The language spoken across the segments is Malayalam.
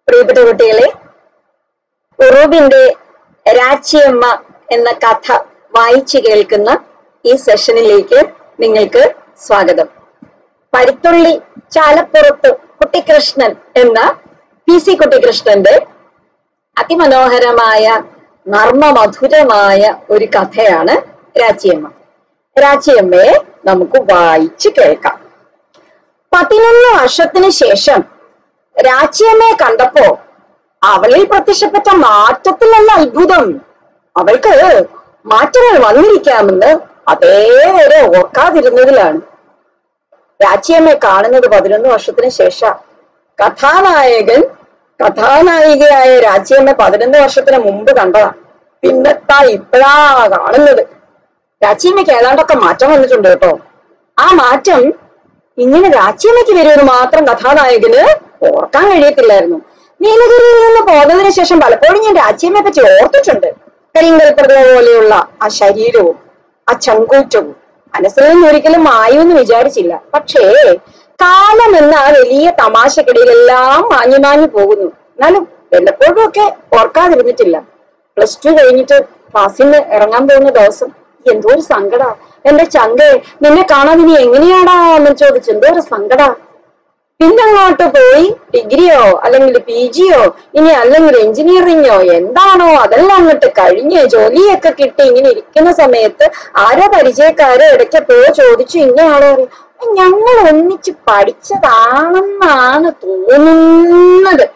പ്രിയപ്പെട്ട കുട്ടികളെ ഉറൂബിന്റെ രാച്ചിയമ്മ എന്ന കഥ വായിച്ചു കേൾക്കുന്ന ഈ സെഷനിലേക്ക് നിങ്ങൾക്ക് സ്വാഗതം പരുത്തുള്ളി ചാലപ്പുറത്ത് കുട്ടിക്കൃഷ്ണൻ എന്ന പി സി കുട്ടിക്കൃഷ്ണന്റെ അതിമനോഹരമായ നർമ്മമധുരമായ ഒരു കഥയാണ് രാച്ചിയമ്മ രാച്ചിയമ്മയെ നമുക്ക് വായിച്ചു കേൾക്കാം പതിനൊന്ന് വർഷത്തിന് ശേഷം രാച്ചിയമ്മയെ കണ്ടപ്പോ അവളിൽ പ്രത്യക്ഷപ്പെട്ട മാറ്റത്തിലല്ല അത്ഭുതം അവൾക്ക് മാറ്റങ്ങൾ വന്നിരിക്കാമെന്ന് അതേവരെ ഓർക്കാതിരുന്നതിലാണ് രാച്ചിയമ്മയെ കാണുന്നത് പതിനൊന്ന് വർഷത്തിന് ശേഷം കഥാനായകൻ കഥാനായികയായ രാച്ചിയമ്മ പതിനൊന്ന് വർഷത്തിന് മുമ്പ് കണ്ടതാ പിന്നത്താ ഇപ്പഴാ കാണുന്നത് രാച്ചിയമ്മയ്ക്ക് ഏതാണ്ടൊക്കെ മാറ്റം വന്നിട്ടുണ്ട് കേട്ടോ ആ മാറ്റം ഇങ്ങനെ രാച്ചിയമ്മയ്ക്ക് വരുമെന്ന് മാത്രം കഥാനായകന് ഓർക്കാൻ കഴിയത്തില്ലായിരുന്നു നീലഗിരിയിൽ നിന്ന് പോന്നതിന് ശേഷം പലപ്പോഴും ഞാൻ രാച്ചിയമ്മയെ പറ്റി ഓർത്തിട്ടുണ്ട് കരിങ്കൽ പ്രതിമ പോലെയുള്ള ആ ശരീരവും ആ ചങ്കൂറ്റവും മനസ്സിൽ നിന്ന് ഒരിക്കലും മായുമെന്ന് വിചാരിച്ചില്ല പക്ഷേ കാലം എന്ന ആ വലിയ തമാശക്കിടയിലെല്ലാം മാഞ്ഞു മാഞ്ഞു പോകുന്നു എന്നാലും വല്ലപ്പോഴും ഒക്കെ ഓർക്കാതിരുന്നിട്ടില്ല പ്ലസ് ടു കഴിഞ്ഞിട്ട് ക്ലാസ്സിൽ നിന്ന് ഇറങ്ങാൻ പോകുന്ന ദിവസം എന്തോ ഒരു സങ്കടാ എന്റെ ചങ്കേ നിന്നെ കാണാൻ ഇനി എങ്ങനെയാടാ എന്ന് ചോദിച്ചു എന്തോ ഒരു സങ്കടാ പിന്നങ്ങോട്ട് പോയി ഡിഗ്രിയോ അല്ലെങ്കിൽ പി ജിയോ ഇനി അല്ലെങ്കിൽ എഞ്ചിനീയറിങ്ങോ എന്താണോ അതെല്ലാം അങ്ങോട്ട് കഴിഞ്ഞ് ജോലിയൊക്കെ കിട്ടി ഇങ്ങനെ ഇരിക്കുന്ന സമയത്ത് ആരോ പരിചയക്കാരോ ഇടയ്ക്കപ്പോ ചോദിച്ചു ഇങ്ങനെയാളോ ഞങ്ങൾ ഒന്നിച്ച് പഠിച്ചതാണെന്നാണ് തോന്നുന്നത്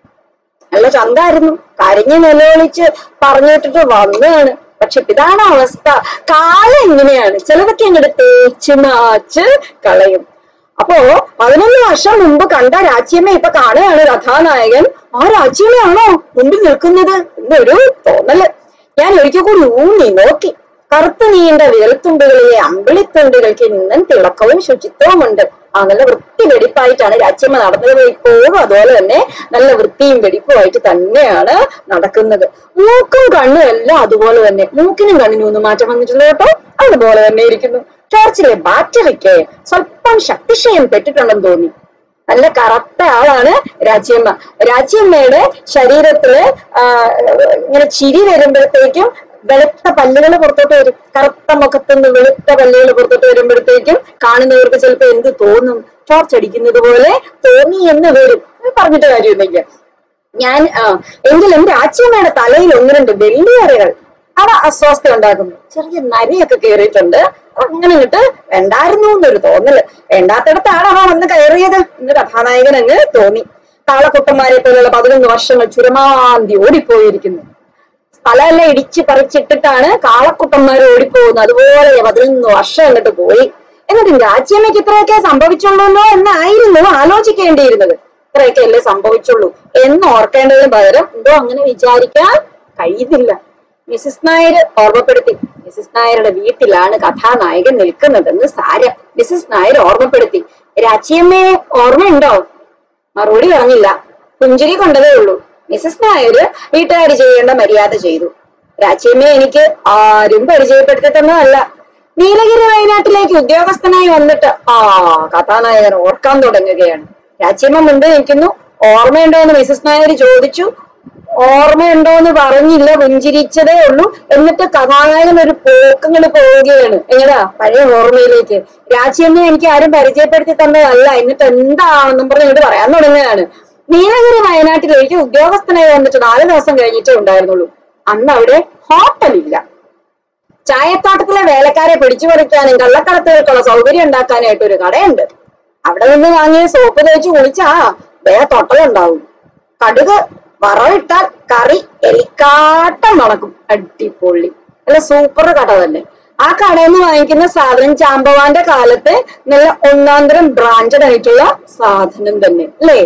നല്ല ചന്തായിരുന്നു കരഞ്ഞു നിലവിളിച്ച് പറഞ്ഞിട്ടിട്ട് വന്നതാണ് പക്ഷെ ഇതാണ് അവസ്ഥ കാലം എങ്ങനെയാണ് ചിലതൊക്കെ അങ്ങോട്ട് തേച്ച് മാച്ച് കളയും അപ്പോ പതിനൊന്ന് വർഷം മുമ്പ് കണ്ട രാജ്യമ്മ ഇപ്പൊ കാണുകയാണ് കഥാനായകൻ ആ രാജ്യമ്മയാണോ മുമ്പിൽ നിൽക്കുന്നത് എന്നൊരു തോന്നല് ഞാൻ ഒരിക്കൽ കൂടി ഊന്നി നോക്കി കറുത്ത നീണ്ട വിരൽത്തുണ്ടുകളിലെ അമ്പിളിത്തുണ്ടുകൾക്ക് ഇന്നും തിളക്കവും ശുചിത്വവും ഉണ്ട് ആ നല്ല വൃത്തി വെടിപ്പായിട്ടാണ് രാജ്യമ്മ നടന്നത് ഇപ്പോഴും അതുപോലെ തന്നെ നല്ല വൃത്തിയും വെടിപ്പുമായിട്ട് തന്നെയാണ് നടക്കുന്നത് മൂക്കും കണ്ണും എല്ലാം അതുപോലെ തന്നെ മൂക്കിനും കണ്ണിനും ഒന്നും മാറ്റം വന്നിട്ടില്ല കേട്ടോ അതുപോലെ തന്നെ ഇരിക്കുന്നു ടോർച്ചിലെ ബാറ്ററിക്ക് സ്വല്പം ശക്തിക്ഷയം പെട്ടിട്ടുണ്ടെന്ന് തോന്നി നല്ല കറുത്ത ആളാണ് രാജ്യമ്മ രാജ്യമ്മയുടെ ശരീരത്തില് ആ, ഇങ്ങനെ ചിരി വരുമ്പോഴത്തേക്കും വെളുത്ത പല്ലുകൾ പുറത്തോട്ട് വരും കറുത്ത മുഖത്തുനിന്ന് വെളുത്ത പല്ലുകൾ പുറത്തോട്ട് വരുമ്പോഴത്തേക്കും കാണുന്നവർക്ക് ചിലപ്പോ എന്ത് തോന്നും ടോർച്ച് അടിക്കുന്നത് പോലെ തോന്നി എന്ന് വരും അത് പറഞ്ഞിട്ട് കാര്യമൊന്നുമില്ല ഞാൻ ആ, എങ്കിലും രാജ്യമ്മയുടെ തലയിൽ ഒന്ന് രണ്ട് വെള്ളിയറകൾ അവ അസ്വസ്ഥ ഉണ്ടാക്കുന്നു ചെറിയ നരയൊക്കെ കയറിയിട്ടുണ്ട് അങ്ങനെ ഇങ്ങോട്ട് വേണ്ടായിരുന്നു എന്നൊരു തോന്നല് വേണ്ടാത്തിടത്താണ് അവ വന്ന് കയറിയത് എന്ന് കഥാനായകൻ അങ്ങ് തോന്നി കാളക്കുട്ടന്മാരെ പോലുള്ള പതിനൊന്ന് വർഷങ്ങൾ ചുരമാന്തി ഓടിപ്പോയിരിക്കുന്നു സ്ഥലമെല്ലാം ഇടിച്ച് പറിച്ചിട്ടിട്ടാണ് കാളക്കുട്ടന്മാർ ഓടിപ്പോകുന്നത് അതുപോലെ പതിനൊന്ന് വർഷം അങ്ങോട്ട് പോയി എന്നിട്ട് രാജ്യമ്മയ്ക്ക് ഇത്രയൊക്കെ സംഭവിച്ചുള്ളൂല്ലോ എന്നായിരുന്നു ആലോചിക്കേണ്ടിയിരുന്നത് ഇത്രയൊക്കെ അല്ലേ സംഭവിച്ചുള്ളൂ എന്ന് ഓർക്കേണ്ടതിന് പകരം എന്തോ അങ്ങനെ വിചാരിക്കാൻ കഴിയുന്നില്ല മിസിസ് നായർ ഓർമ്മപ്പെടുത്തി മിസിസ് നായരുടെ വീട്ടിലാണ് കഥാനായകൻ നിൽക്കുന്നതെന്ന് സാര മിസിസ് നായർ ഓർമ്മപ്പെടുത്തി രാച്ചിയമ്മയെ ഓർമ്മയുണ്ടോ മറുപടി പറഞ്ഞില്ല പുഞ്ചിരി കൊണ്ടതേ ഉള്ളൂ മിസസ് നായർ വീട്ടുകാർ ചെയ്യേണ്ട മര്യാദ ചെയ്തു രാച്ചിയമ്മയെ എനിക്ക് ആരും പരിചയപ്പെടുത്തി തന്നതല്ല നീലഗിരി വയനാട്ടിലേക്ക് ഉദ്യോഗസ്ഥനായി വന്നിട്ട് ആ കഥാനായകൻ ഓർക്കാൻ തുടങ്ങുകയാണ് രാച്ചിയമ്മ മുമ്പ് നിൽക്കുന്നു ഓർമ്മയുണ്ടോ എന്ന് മിസസ് നായർ ചോദിച്ചു ഓർമ്മയുണ്ടോ എന്ന് പറഞ്ഞില്ല പുഞ്ചിരിച്ചതേ ഉള്ളൂ എന്നിട്ട് കഥാനായകൻ ഒരു പോക്കങ്ങൾ പോവുകയാണ് എങ്ങനെയാ പഴയ ഓർമ്മയിലേക്ക് രാജ്യമ്മ എനിക്ക് ആരും പരിചയപ്പെടുത്തി തന്നതല്ല എന്നിട്ട് എന്താണെന്നും പറഞ്ഞ് ഇങ്ങോട്ട് പറയാൻ തുടങ്ങുകയാണ് നീലഗിരി വയനാട്ടിലേക്ക് ഉദ്യോഗസ്ഥനായി വന്നിട്ട് നാല് ദിവസം കഴിഞ്ഞിട്ടേ ഉണ്ടായിരുന്നുള്ളൂ അന്ന് അവിടെ ഹോട്ടലില്ല ചായത്തോട്ടത്തിലെ വേലക്കാരെ പിടിച്ചു പറിക്കാനും കള്ളക്കടത്തുകൾക്കുള്ള സൗകര്യം ഉണ്ടാക്കാനായിട്ട് ഒരു കടയുണ്ട് അവിടെ നിന്ന് വാങ്ങിയ സോപ്പ് തേച്ച് കുളിച്ചാ വേറെ തൊട്ടലുണ്ടാവും കടുക് വറവിട്ടാൽ കറി എലിക്കാട്ടം മണക്കും അടിപൊളി നല്ല സൂപ്പർ കട തന്നെ ആ കടയിൽ നിന്ന് വാങ്ങിക്കുന്ന സാധനം ചാമ്പവാന്റെ കാലത്ത് നല്ല ഒന്നാന്തരം ബ്രാൻഡഡ് ആയിട്ടുള്ള സാധനം തന്നെ അല്ലേ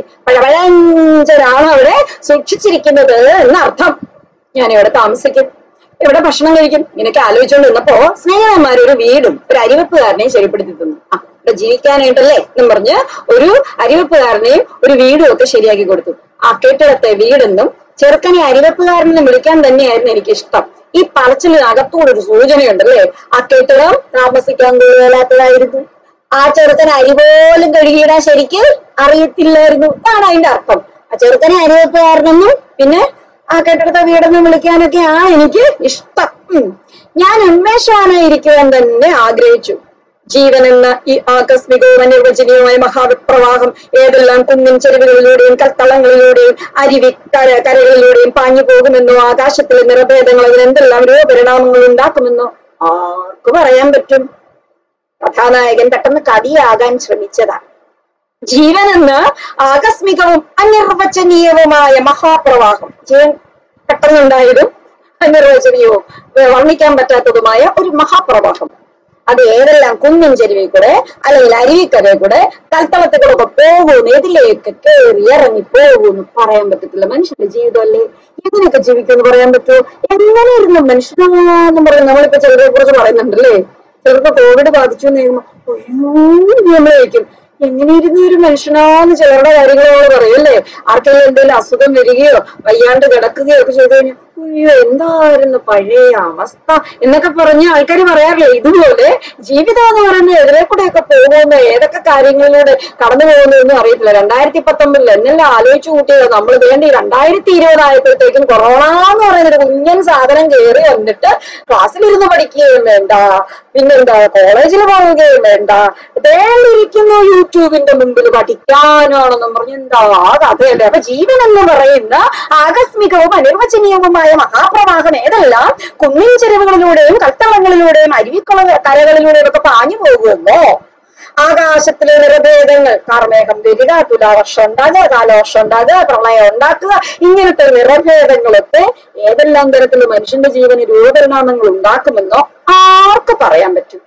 പഴപഴഞ്ചനാണ് അവിടെ സൂക്ഷിച്ചിരിക്കുന്നത് എന്നർത്ഥം ഞാൻ ഇവിടെ താമസിക്കും ഇവിടെ ഭക്ഷണം കഴിക്കും ഇങ്ങനെയൊക്കെ ആലോചിച്ചുകൊണ്ട് നിന്നപ്പോ സ്നേഹിതന്മാർ ഒരു വീടും ഒരു അരിവെപ്പുകാരനെയും ശരിപ്പെടുത്തി തന്നു ആ ഇവിടെ ജീവിക്കാനായിട്ടല്ലേ എന്നും പറഞ്ഞ് ഒരു അരിവെപ്പുകാരനെയും ഒരു വീടും ഒക്കെ ശരിയാക്കി കൊടുത്തു ആ കെട്ടിടത്തെ വീടെന്നും ചെറുക്കനെ അരിവെപ്പുകാരനെന്നും വിളിക്കാൻ തന്നെയായിരുന്നു എനിക്ക് ഇഷ്ടം ഈ പറച്ചിലിനകത്തൂടെ ഒരു സൂചനയുണ്ടല്ലേ ആ കെട്ടിടം താമസിക്കാൻ കൊള്ളുകയില്ലാത്തതായിരുന്നു ആ ചെറുക്കൻ അരി പോലും കഴുകിയിടാൻ ശരിക്ക് അറിയത്തില്ലായിരുന്നു അതാണ് അതിന്റെ അർത്ഥം ആ ചെറുക്കനെ അരിവെപ്പുകാരനെന്നും പിന്നെ ആ കെട്ടിടത്തെ വീടെന്നും വിളിക്കാനൊക്കെയാണ് എനിക്ക് ഇഷ്ടം ഉം. ഞാൻ ഉന്മേഷവാനായിരിക്കുവാൻ തന്നെ ആഗ്രഹിച്ചു ജീവൻ എന്ന ഈ ആകസ്മികവും അനിർവചനീയവുമായ മഹാവിപ്രവാഹം ഏതെല്ലാം കുന്നിൻ ചെരുവുകളിലൂടെയും കൽത്തളങ്ങളിലൂടെയും അരുവി കര കരകളിലൂടെയും പാഞ്ഞു പോകുമെന്നോ ആകാശത്തിലെ നിറഭേദങ്ങൾ അതിന് എന്തെല്ലാം രൂപപരിണാമങ്ങൾ ഉണ്ടാക്കുമെന്നോ ആർക്ക് പറയാൻ പറ്റും കഥാനായകൻ പെട്ടെന്ന് കവിയാകാൻ ശ്രമിച്ചതാണ് ജീവൻ എന്ന ആകസ്മികവും അനിർവചനീയവുമായ മഹാപ്രവാഹം ജീവൻ പെട്ടെന്നുണ്ടായതും അനിർവചനീയവും ഏർ വർണ്ണിക്കാൻ പറ്റാത്തതുമായ ഒരു മഹാപ്രവാഹം അത് ഏതെല്ലാം കുന്നിൻ ചെരുവിൽ കൂടെ അല്ലെങ്കിൽ അരുവിക്കരയിൽ കൂടെ കൽത്തളത്തിൽ കൂടെ ഒക്കെ പോകുന്നു ഇതിലേക്ക് കയറി ഇറങ്ങി പോകുന്നു പറയാൻ പറ്റത്തില്ല മനുഷ്യന്റെ ജീവിതമല്ലേ എങ്ങനെയൊക്കെ ജീവിക്കുമെന്ന് പറയാൻ പറ്റുമോ എങ്ങനെ ഇരുന്ന് മനുഷ്യനാന്ന് പറയും നമ്മളിപ്പോ ചിലരെ കുറിച്ച് പറയുന്നുണ്ടല്ലേ ചിലർക്ക് കോവിഡ് ബാധിച്ചു എന്ന് കഴിയുമ്പോ അയ്യോ നമ്മൾ ചോദിക്കും എങ്ങനെ ഇരുന്ന ഒരു മനുഷ്യനാന്ന് ചിലരുടെ കാര്യങ്ങളോട് പറയും അല്ലേ ആർക്കെങ്കിലും എന്തെങ്കിലും അസുഖം വരികയോ വയ്യാണ്ട് കിടക്കുകയോ ഒക്കെ ചെയ്തു കഴിഞ്ഞാൽ അയ്യോ എന്തായിരുന്നു പഴയ അവസ്ഥ എന്നൊക്കെ പറഞ്ഞ് ആൾക്കാർ പറയാറില്ലേ ഇതുപോലെ ജീവിതം എന്ന് പറയുന്നത് എതിരെ കൂടെയൊക്കെ പോകുന്ന ഏതൊക്കെ കാര്യങ്ങളിലൂടെ കടന്നു പോകുന്നതെന്നും അറിയത്തില്ല രണ്ടായിരത്തി പത്തൊമ്പതിൽ എന്നെല്ലാം ആലോചിച്ചു കൂട്ടിയത് നമ്മൾ വേണ്ടി രണ്ടായിരത്തി ഇരുപതായപ്പോഴത്തേക്കും കൊറോണ എന്ന് പറയുന്ന ഒരു കുഞ്ഞൻ സാധനം കയറി വന്നിട്ട് ക്ലാസ്സിലിരുന്ന് പഠിക്കുകയും വേണ്ട പിന്നെന്താ കോളേജിൽ പോവുകയും വേണ്ട വേണ്ടിയിരിക്കുന്നു യൂട്യൂബിന്റെ മുമ്പിൽ പഠിക്കാനാണെന്നും പറഞ്ഞ് എന്താ ആ കഥയല്ലേ അപ്പൊ ജീവൻ എന്ന് പറയുന്ന ആകസ്മികവും അനിർവചനീയവുമായ മഹാപ്രവാഹം ഏതെല്ലാം കുന്നിൻ ചെരുവുകളിലൂടെയും കൽത്തളങ്ങളിലൂടെയും അരുവിക്കുള കരകളിലൂടെയും ഒക്കെ പാഞ്ഞു പോകുമെന്നോ ആകാശത്തിലെ നിറഭേദങ്ങൾ കാർമേഘം വരിക തുലാവർഷം ഉണ്ടാകുക കാലവർഷം ഉണ്ടാകുക പ്രളയം ഉണ്ടാക്കുക ഇങ്ങനത്തെ നിറഭേദങ്ങളൊക്കെ ഏതെല്ലാം തരത്തിൽ മനുഷ്യന്റെ ജീവന് രൂപപരിണാമങ്ങൾ ഉണ്ടാക്കുമെന്നോ ആർക്ക് പറയാൻ പറ്റും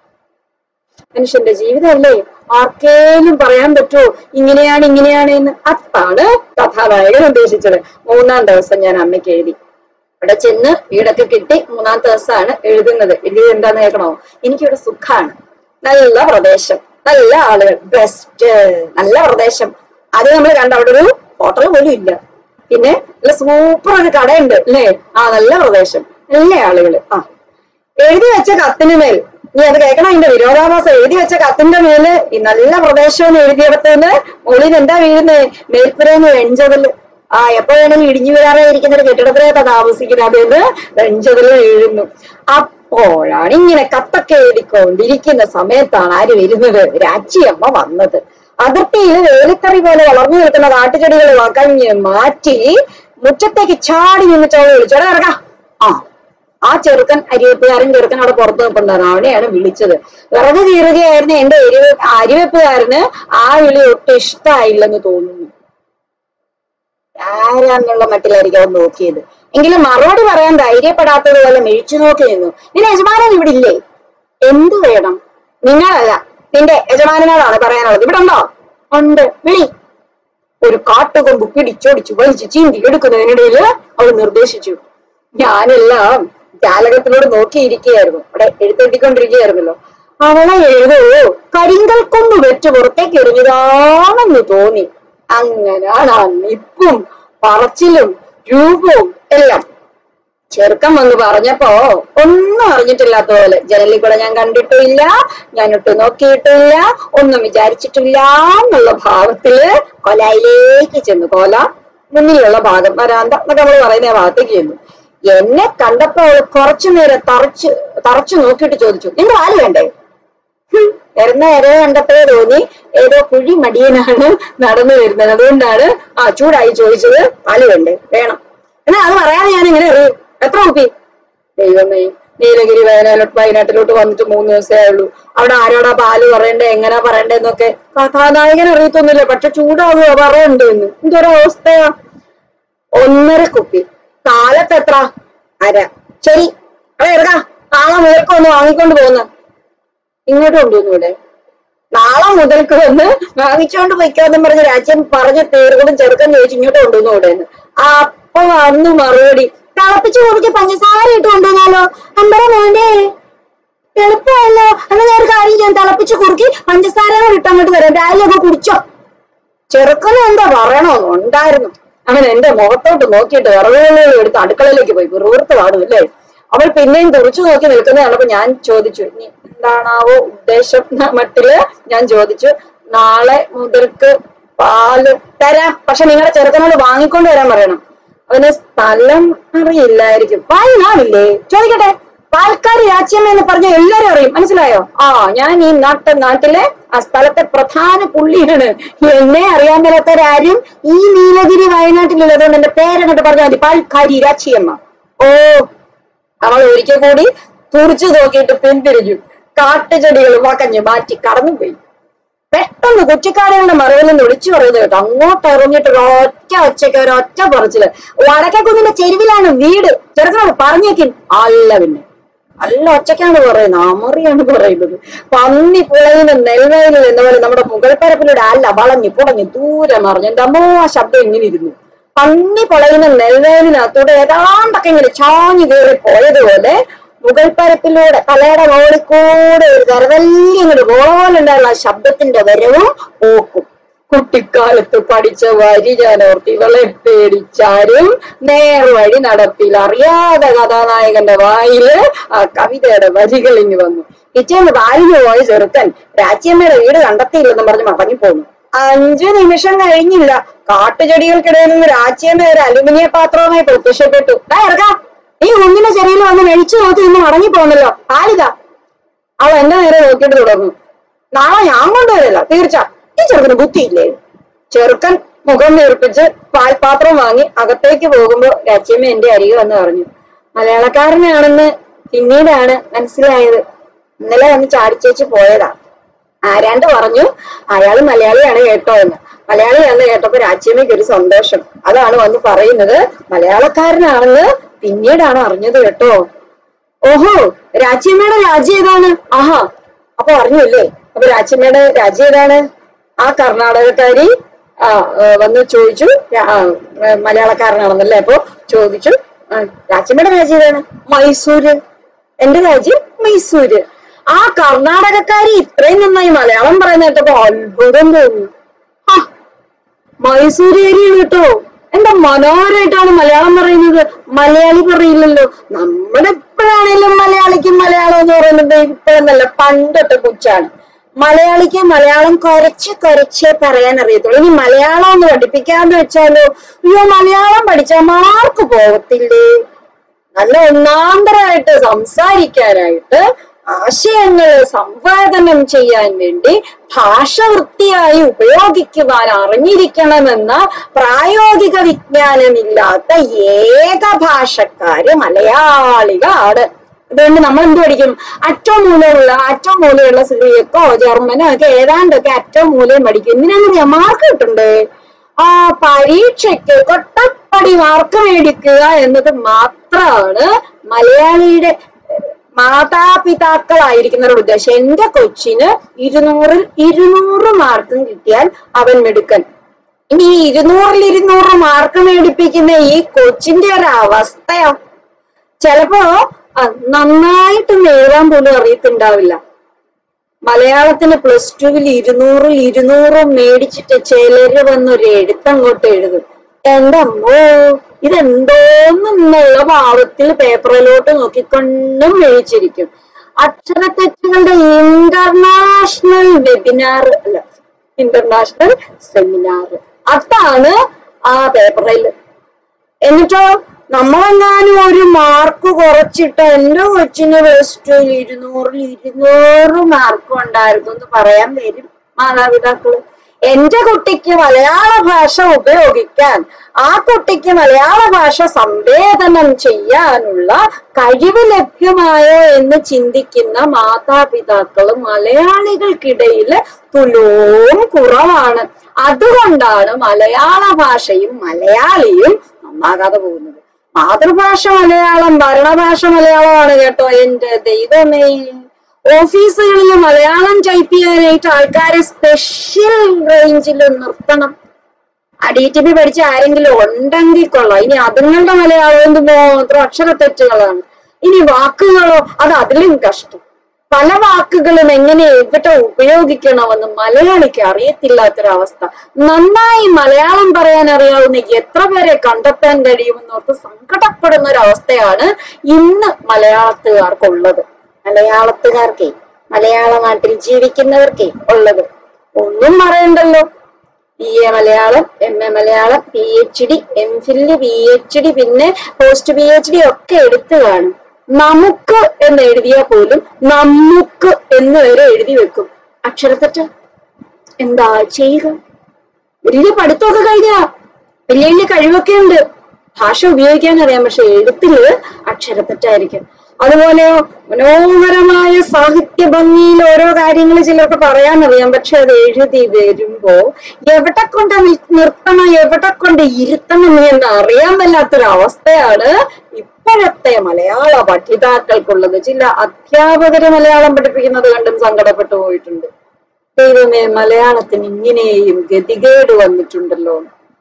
മനുഷ്യന്റെ ജീവിതമല്ലേ ആർക്കേലും പറയാൻ പറ്റുമോ ഇങ്ങനെയാണ് ഇങ്ങനെയാണ് എന്ന് അതാണ് കഥാനായകൻ ഉദ്ദേശിച്ചത് മൂന്നാം ദിവസം ഞാൻ അമ്മയ്ക്ക് എഴുതി അവിടെ ചെന്ന് വീടൊക്കെ കിട്ടി മൂന്നാമത്തെ ദിവസമാണ് എഴുതുന്നത് എഴുതിയത് എന്താന്ന് കേൾക്കണോ എനിക്കിവിടെ സുഖാണ് നല്ല പ്രദേശം നല്ല ആളുകൾ ബെസ്റ്റ് നല്ല പ്രദേശം അത് നമ്മൾ കണ്ട അവിടെ ഒരു ഹോട്ടൽ പോലും ഇല്ല പിന്നെ നല്ല സൂപ്പർ ഒരു കടയുണ്ട് അല്ലേ ആ നല്ല പ്രദേശം നല്ല ആളുകൾ ആ എഴുതി വെച്ച കത്തിന് മേൽ നീ അത് കേൾക്കണം അതിന്റെ വിരോധാഭാസം എഴുതി വെച്ച കത്തിന്റെ മേല് ഈ നല്ല പ്രദേശം എന്ന് എഴുതിയിടത്തുനിന്ന് മുകളിൽ എന്താ വീഴുന്നത് മേൽപ്പുരന്ന് വെഞ്ചതല് ആ എപ്പോ വേണമെങ്കിൽ ഇടിഞ്ഞു വീഴാറെ ഇരിക്കുന്ന ഒരു കെട്ടിടത്തിലേക്കാ താമസിക്കുന്നത് അതെന്ന് വെഞ്ചതല് വീഴുന്നു അപ്പോഴാണ് ഇങ്ങനെ കത്തൊക്കെ എഴുതിക്കൊണ്ടിരിക്കുന്ന സമയത്താണ് ആര് വരുന്നത് രാച്ചിയമ്മ വന്നത് അതിർത്തിയിൽ വേലിക്കറി പോലെ വളർന്നു നിൽക്കുന്ന കാട്ടുചെടികൾ വകഞ്ഞ് മാറ്റി മുറ്റത്തേക്ക് ചാടി നിന്നിട്ട് അവള് വിളിച്ചോടെ ഇറങ്ങാ ആ ആ ചെറുക്കൻ അരിവെപ്പുകാരൻ ചെറുക്കൻ അവിടെ പുറത്ത് നിൽപ്പുണ്ടായിരുന്നു അവനെയാണ് വിളിച്ചത് വിറക് കീറുകയായിരുന്നു എന്റെ എരിവ് അരിവെപ്പുകാരന് ആ വിളി ഒട്ടും ഇഷ്ടായില്ലെന്ന് തോന്നുന്നു ആരാന്നുള്ള മട്ടിലായിരിക്കും അവൻ നോക്കിയത് എങ്കിലും മറുപടി പറയാൻ ധൈര്യപ്പെടാത്തത് പോലെ മിഴിച്ചു നോക്കി നിന്നു നിന്റെ യജമാനൻ ഇവിടെ ഇല്ലേ എന്തു വേണം നിങ്ങളല്ല നിന്റെ യജമാനനോടാണ് പറയാനുള്ളത് ഇവിടെ ഉണ്ടോ ഉണ്ട് വിളി ഒരു കാട്ടുകൊമ്പ് പിടിച്ചോടിച്ചു വലിച്ചു ചീന്തി എടുക്കുന്നതിനിടയിൽ അവൾ നിർദ്ദേശിച്ചു ഞാനെല്ലാം ജാലകത്തിനോട് നോക്കിയിരിക്കുകയായിരുന്നു അവിടെ എഴുത്തെഴുതിക്കൊണ്ടിരിക്കുകയായിരുന്നല്ലോ അവളെ എഴുതോ കരിങ്കൽ കൊമ്പ് വെച്ച് പുറത്തേക്ക് എറിഞ്ഞതാണെന്ന് തോന്നി അങ്ങനാണ് ആ നിപ്പും പറച്ചിലും രൂപവും എല്ലാം ചെറുക്കം വന്ന് പറഞ്ഞപ്പോ ഒന്നും അറിഞ്ഞിട്ടില്ലാത്ത പോലെ ജനലിൽ കൂടെ ഞാൻ കണ്ടിട്ടില്ല ഞാൻ ഒട്ടും നോക്കിയിട്ടില്ല ഒന്നും വിചാരിച്ചിട്ടില്ല എന്നുള്ള ഭാവത്തില് കൊലായിലേക്ക് ചെന്നു കോല മുന്നിലുള്ള ഭാഗം വരാന്ത എന്നൊക്കെ നമ്മൾ പറയുന്ന ആ ഭാഗത്തേക്ക് ചെന്നു എന്നെ കണ്ടപ്പോ അവള് കുറച്ചു നേരം തറച്ചു തറച്ചു നോക്കിയിട്ട് ചോദിച്ചു നിന്റെ പാല് വേണ്ടേ ഹും, വരുന്ന ഇര കണ്ടപ്പോഴേ തോന്നി ഏതോ കുഴി മടിയനാണ് നടന്നു വരുന്നത് അതുകൊണ്ടാണ് ആ ചൂടായി ചോദിച്ചത് പാല് വേണ്ടേ വേണം എന്നാ അത് പറയാതെ ഞാൻ ഇങ്ങനെ അറിയും എത്ര കുപ്പി ദൈവമേ നീലഗിരി വയനാട്ടിലോട്ട് വയനാട്ടിലോട്ട് വന്നിട്ട് മൂന്ന് ദിവസമേ ആയുള്ളൂ അവിടെ ആരോടാ പാല് പറയണ്ടേ എങ്ങനാ പറയണ്ടേ എന്നൊക്കെ കഥാനായകൻ അറിയത്തൊന്നുമില്ല പക്ഷെ ചൂടാവുക പറയണ്ടോ എന്ന് എന്തൊരവസ്ഥയാ ഒന്നര കുപ്പി കാലത്ത് എത്ര അര ശരി അവിടെ എടുക്ക നാളെ മുതൽക്ക് ഒന്ന് വാങ്ങിക്കൊണ്ട് പോകുന്ന ഇങ്ങോട്ട് കൊണ്ടുവന്നൂടെ നാളെ മുതൽക്ക് വന്ന് വാങ്ങിച്ചോണ്ട് പൊയ്ക്കാന്നും പറഞ്ഞ് രാജ്യം പറഞ്ഞ് തീർക്കും ചെറുക്കൻ ചോദിച്ചു ഇങ്ങോട്ട് കൊണ്ടുവന്നൂടെ എന്ന് അപ്പൊ വന്നു മറുപടി തിളപ്പിച്ച് കുടിച്ച് പഞ്ചസാര ഇട്ട് കൊണ്ടുവന്നാലോ അമ്പറ വേണ്ടേ എളുപ്പമല്ലോ എന്നാ ഞാൻ ഒരു കാര്യം ചെയ്യാം തിളപ്പിച്ച് കുറുക്കി പഞ്ചസാര കൂടെ ഇട്ട് അങ്ങോട്ട് വരാം രാവിലെ ഒക്കെ കുടിച്ചോ ചെറുക്കനും എന്താ പറയണോ ഉണ്ടായിരുന്നു അവൻ എന്റെ മുഖത്തോട്ട് നോക്കിയിട്ട് വിറകുകളും എടുത്ത് അടുക്കളയിലേക്ക് പോയി വെറുതെ പാടും അല്ലേ അവൾ പിന്നെയും തുറച്ചു നോക്കി നിൽക്കുന്ന കണ്ടപ്പോ ഞാൻ ചോദിച്ചു ഇനി എന്താണാവോ ഉദ്ദേശം എന്ന മട്ടില് ഞാൻ ചോദിച്ചു നാളെ മുതൽക്ക് പാല് തരാം പക്ഷെ നിങ്ങളുടെ ചെറുക്കനോട് വാങ്ങിക്കൊണ്ട് വരാൻ പറയണം അവന് സ്ഥലം അറിയില്ലായിരിക്കും വാങ്ങിനാവില്ലേ ചോദിക്കട്ടെ പാൽക്കാരി രാജ്യം എന്ന് പറഞ്ഞ എല്ലാരും അറിയും മനസ്സിലായോ ആ ഞാൻ ഈ നാട്ട നാട്ടിലെ ആ സ്ഥലത്തെ പ്രധാന പുള്ളിയാണ് എന്നെ അറിയാൻ മേലാത്തവരാരും ഈ നീലഗിരി വയനാട്ടിലുള്ള അതുകൊണ്ട് എന്റെ പേരങ്ങോട്ട് പറഞ്ഞാൽ മതി പാൽക്കാരി രാച്ചിയമ്മ ഓ അവൾ ഒരിക്കൽ കൂടി തുറിച്ചു നോക്കിയിട്ട് പിന്തിരിഞ്ഞു കാട്ടുചെടികൾ വകഞ്ഞു മാറ്റി കടന്നുപോയി പെട്ടെന്ന് കുറ്റിക്കാടുകളുടെ മറവിൽ നിന്ന് ഒളിച്ചു പറയുന്നത് കേട്ടോ അങ്ങോട്ട് ഇറങ്ങിയിട്ട് ഒരൊറ്റ ഒച്ചയ്ക്ക് ഒരൊറ്റ പറച്ചില് വടക്കേക്കുന്നിന്റെ ചെരുവിലാണ് വീട് ചെറുക്കനോട് പറഞ്ഞേക്കിൻ അല്ല പിന്നെ നല്ല ഒച്ചയ്ക്കാണ് പറയുന്നത് അമറിയാണ് പറയുന്നത് പന്നി പുളയുന്ന നെൽവയലിൽ എന്ന പോലെ നമ്മുടെ മുകൾ പരപ്പിലൂടെ അല്ല വളഞ്ഞു പുടഞ്ഞു ദൂരെ മറിഞ്ഞു എന്റെ അമ്മോ ആ ശബ്ദം ഇങ്ങനെ ഇരുന്നു പന്നി പൊളയുന്ന നെൽവയലിനകത്തൂടെ ഏതാണ്ടൊക്കെ ഇങ്ങനെ ചാഞ്ഞു കയറി പോയതുപോലെ മുകൾ പരപ്പിലൂടെ തലയുടെ മുകളിൽ കൂടെ ഒരു കരവല്ലി ഇങ്ങോട്ട് പോലുണ്ടായുള്ള ആ ശബ്ദത്തിന്റെ വരവും പോക്കും കുട്ടിക്കാലത്ത് പഠിച്ച വരി ഞാൻ ഓർത്ത് ഇവളെ പേടിച്ചാരും നേർവഴി നടപ്പിൽ അറിയാതെ കഥാനായകന്റെ വായില് ആ കവിതയുടെ വരികൾ ഇങ്ങ് വന്നു കിച്ചേന്ന് താരിഞ്ഞു പോയ ചെറുക്കൻ രാജ്യമ്മയുടെ വീട് കണ്ടെത്തിയില്ലെന്നും പറഞ്ഞ് മടങ്ങി പോന്നു അഞ്ചു നിമിഷം കഴിഞ്ഞില്ല കാട്ടുചെടികൾക്കിടയിൽ നിന്ന് രാജ്യമ്മ ഒരു അലുമിനിയ പാത്രവുമായി പ്രത്യക്ഷപ്പെട്ടു ദാ ഇറക്കാം ഈ ഒന്നിന്റെ ചെറിയിൽ വന്ന് മെഴിച്ചു നോക്കി ഇന്ന് മടങ്ങി പോന്നല്ലോ ആരിതാ അവൾ എന്റെ നേരെ നോക്കിയിട്ട് തുടർന്നു നാളെ ഞാൻ കൊണ്ടുവരില്ല തീർച്ച ഈ ചെറുക്കന് ബുദ്ധിയില്ലേ ചെറുക്കൻ മുഖം വീർപ്പിച്ച് പാൽപാത്രം വാങ്ങി അകത്തേക്ക് പോകുമ്പോ രാജ്യമ്മ എന്റെ അരികെ വന്ന് പറഞ്ഞു മലയാളക്കാരനാണെന്ന് പിന്നീടാണ് മനസ്സിലായത് ഇന്നലെ വന്ന് ചാടിച്ചേച്ച് പോയതാ ആരാണ്ട് പറഞ്ഞു അയാൾ മലയാളിയാണ് കേട്ടോ എന്ന് മലയാളിയാണെന്ന് കേട്ടപ്പോ രാജ്യമ്മയ്ക്ക് ഒരു സന്തോഷം അതാണ് വന്ന് പറയുന്നത് മലയാളക്കാരനാണെന്ന് പിന്നീടാണ് അറിഞ്ഞത് കേട്ടോ ഓഹോ രാജ്യമ്മയുടെ രാജ്യം ഏതാണ് ആഹാ അപ്പൊ അറിഞ്ഞില്ലേ അപ്പൊ രാജ്യമ്മയുടെ രാജ്യം ഏതാണ് ആ കർണാടകക്കാരി ആ ഏ, വന്ന് ചോദിച്ചു രാ- ആ, ഏ, മലയാളക്കാരനാണെന്നല്ലേ അപ്പൊ ചോദിച്ചു ആ, രാജ്യമ്മയുടെ രാജ്യം ഏതാണ് മൈസൂര് എന്റെ രാജ്യം മൈസൂര് ആ കർണാടകക്കാരി ഇത്രയും നന്നായി മലയാളം പറയുന്ന കേട്ടപ്പോ അത്ഭുതം തോന്നി ആ മൈസൂരേരിയാണ് കേട്ടോ എന്താ മനോഹരമായിട്ടാണ് മലയാളം പറയുന്നത് മലയാളി പറയില്ലല്ലോ നമ്മുടെ എപ്പോഴാണേലും മലയാളിക്കും മലയാളം എന്ന് പറയുന്നത് ഇപ്പോഴെന്നല്ല പണ്ടൊക്കെ കുച്ചാണ് മലയാളിക്ക് മലയാളം കുറച്ച് കുറച്ചേ പറയാൻ അറിയത്തുള്ളൂ ഇനി മലയാളം ഒന്ന് പഠിപ്പിക്കാന്ന് വെച്ചാലോ അയ്യോ മലയാളം പഠിച്ചാൽ മാർക്ക് പോകത്തില്ലേ നല്ല ഒന്നാന്തരമായിട്ട് സംസാരിക്കാനായിട്ട് ആശയങ്ങൾ സംവേദനം ചെയ്യാൻ വേണ്ടി ഭാഷ വൃത്തിയായി ഉപയോഗിക്കുവാൻ അറിഞ്ഞിരിക്കണമെന്ന പ്രായോഗിക വിജ്ഞാനമില്ലാത്ത ഏക ഭാഷക്കാര് മലയാളികളാണ് അതുകൊണ്ട് നമ്മൾ എന്ത് പഠിക്കും അറ്റവും മൂലമുള്ള അറ്റവും മൂലമുള്ള സിറിയക്കോ ജർമ്മനോ ഒക്കെ ഏതാണ്ടൊക്കെ അറ്റവും മൂലയും പഠിക്കും എന്തിനാന്ന് മാർക്ക് കിട്ടണ്ടേ ആ പരീക്ഷയ്ക്ക് കൊട്ടപ്പടി മാർക്ക് മേടിക്കുക എന്നത് മാത്രമാണ് മലയാളിയുടെ മാതാപിതാക്കളായിരിക്കുന്നവരുടെ ഉദ്ദേശം എന്റെ കൊച്ചിന് ഇരുന്നൂറിൽ ഇരുന്നൂറ് മാർക്കും കിട്ടിയാൽ അവൻ മിടുക്കൻ ഇനി ഈ ഇരുന്നൂറിൽ ഇരുന്നൂറ് മാർക്ക് മേടിപ്പിക്കുന്ന ഈ കൊച്ചിന്റെ ഒരു അവസ്ഥയോ ചിലപ്പോ ആ, നന്നായിട്ടൊന്നും എഴുതാൻ പോലും അറിയത്തുണ്ടാവില്ല മലയാളത്തിന് പ്ലസ് ടുവിൽ ഇരുന്നൂറിൽ ഇരുന്നൂറ് മേടിച്ചിട്ട് ചിലര് വന്നൊരു എഴുത്തങ്ങോട്ട് എഴുതും എന്റെ അമ്മോ ഇതെന്തോന്നുള്ള ഭാവത്തിൽ പേപ്പറിലോട്ട് നോക്കിക്കൊണ്ടും മേടിച്ചിരിക്കും അക്ഷരത്തെറ്റുകളുടെ ഇന്റർനാഷണൽ വെബിനാർ അല്ല ഇന്റർനാഷണൽ സെമിനാർ അതാണ് ആ പേപ്പറിൽ എന്നിട്ടോ നമ്മളെങ്ങാനും ഒരു മാർക്ക് കുറച്ചിട്ട് എന്റെ കൊച്ചിന് പ്ലസ് ടുവിൽ ഇരുന്നൂറിൽ ഇരുന്നൂറ് മാർക്ക് ഉണ്ടായിരുന്നു എന്ന് പറയാൻ വരും മാതാപിതാക്കള് എന്റെ കുട്ടിക്ക് മലയാള ഭാഷ ഉപയോഗിക്കാൻ ആ കുട്ടിക്ക് മലയാള ഭാഷ സംവേദനം ചെയ്യാനുള്ള കഴിവ് ലഭ്യമായോ എന്ന് ചിന്തിക്കുന്ന മാതാപിതാക്കള് മലയാളികൾക്കിടയിൽ തുലോം കുറവാണ് അതുകൊണ്ടാണ് മലയാള ഭാഷയും മലയാളിയും നന്നാകാതെ പോകുന്നത് മാതൃഭാഷ മലയാളം ഭരണഭാഷ മലയാളമാണ് കേട്ടോ എന്റെ ദൈവമേ ഓഫീസുകളിൽ മലയാളം ടൈപ്പ് ചെയ്യാനായിട്ട് ആൾക്കാരെ സ്പെഷ്യൽ റേഞ്ചിൽ നിർത്തണം ഡി ടി പി പഠിച്ച ആരെങ്കിലും ഉണ്ടെങ്കിൽ കൊള്ളാം ഇനി അതുങ്ങളുടെ മലയാളം എന്ത് മാത്രം അക്ഷരത്തെറ്റുകളാണ് ഇനി വാക്കുകളോ അത് അതിലും കഷ്ടം പല വാക്കുകളും എങ്ങനെ എവിടെ ഉപയോഗിക്കണമെന്ന് മലയാളിക്ക് അറിയത്തില്ലാത്തൊരവസ്ഥ നന്നായി മലയാളം പറയാൻ അറിയാവുന്ന എത്ര പേരെ കണ്ടെത്താൻ കഴിയുമെന്നോർത്ത് സങ്കടപ്പെടുന്ന ഒരു അവസ്ഥയാണ് ഇന്ന് മലയാളത്തുകാർക്കുള്ളത് മലയാളത്തുകാർക്കേ മലയാള നാട്ടിൽ ജീവിക്കുന്നവർക്കേ ഉള്ളത് ഒന്നും പറയണ്ടല്ലോ B A Malayalam M A Malayalam P H D M Phil P H D പിന്നെ പോസ്റ്റ് പി എച്ച് ഡി ഒക്കെ എടുത്തു കാണും നമുക്ക് എന്ന് എഴുതിയാൽ പോലും നമുക്ക് എന്ന് വരെ എഴുതി വെക്കും അക്ഷരത്തെറ്റ് എന്താ ചെയ്യുക വലിയ പഠിത്തമൊക്കെ കഴിഞ്ഞ വലിയ വലിയ കഴിവൊക്കെ ഉണ്ട് ഭാഷ ഉപയോഗിക്കാൻ അറിയാം പക്ഷെ എഴുത്തില് അക്ഷരത്തെറ്റായിരിക്കും അതുപോലെയോ മനോഹരമായ സാഹിത്യ ഭംഗിയിൽ ഓരോ കാര്യങ്ങൾ ചിലർക്ക് പറയാനറിയാം പക്ഷെ അത് എഴുതി വരുമ്പോ എവിടെ കൊണ്ട് നിൽ- നിർത്തണം എവിടെ കൊണ്ട് ഇരുത്തണം എന്ന് അറിയാൻ മേലാത്തൊരു അവസ്ഥയാണ് ഇപ്പോഴത്തെ മലയാള പഠിതാക്കൾക്കുള്ളത് ചില അധ്യാപകര് മലയാളം പഠിപ്പിക്കുന്നത് കണ്ടും സങ്കടപ്പെട്ടു പോയിട്ടുണ്ട് ദൈവമേ മലയാളത്തിന് ഇങ്ങനെയും ഗതികേട് വന്നിട്ടുണ്ടല്ലോ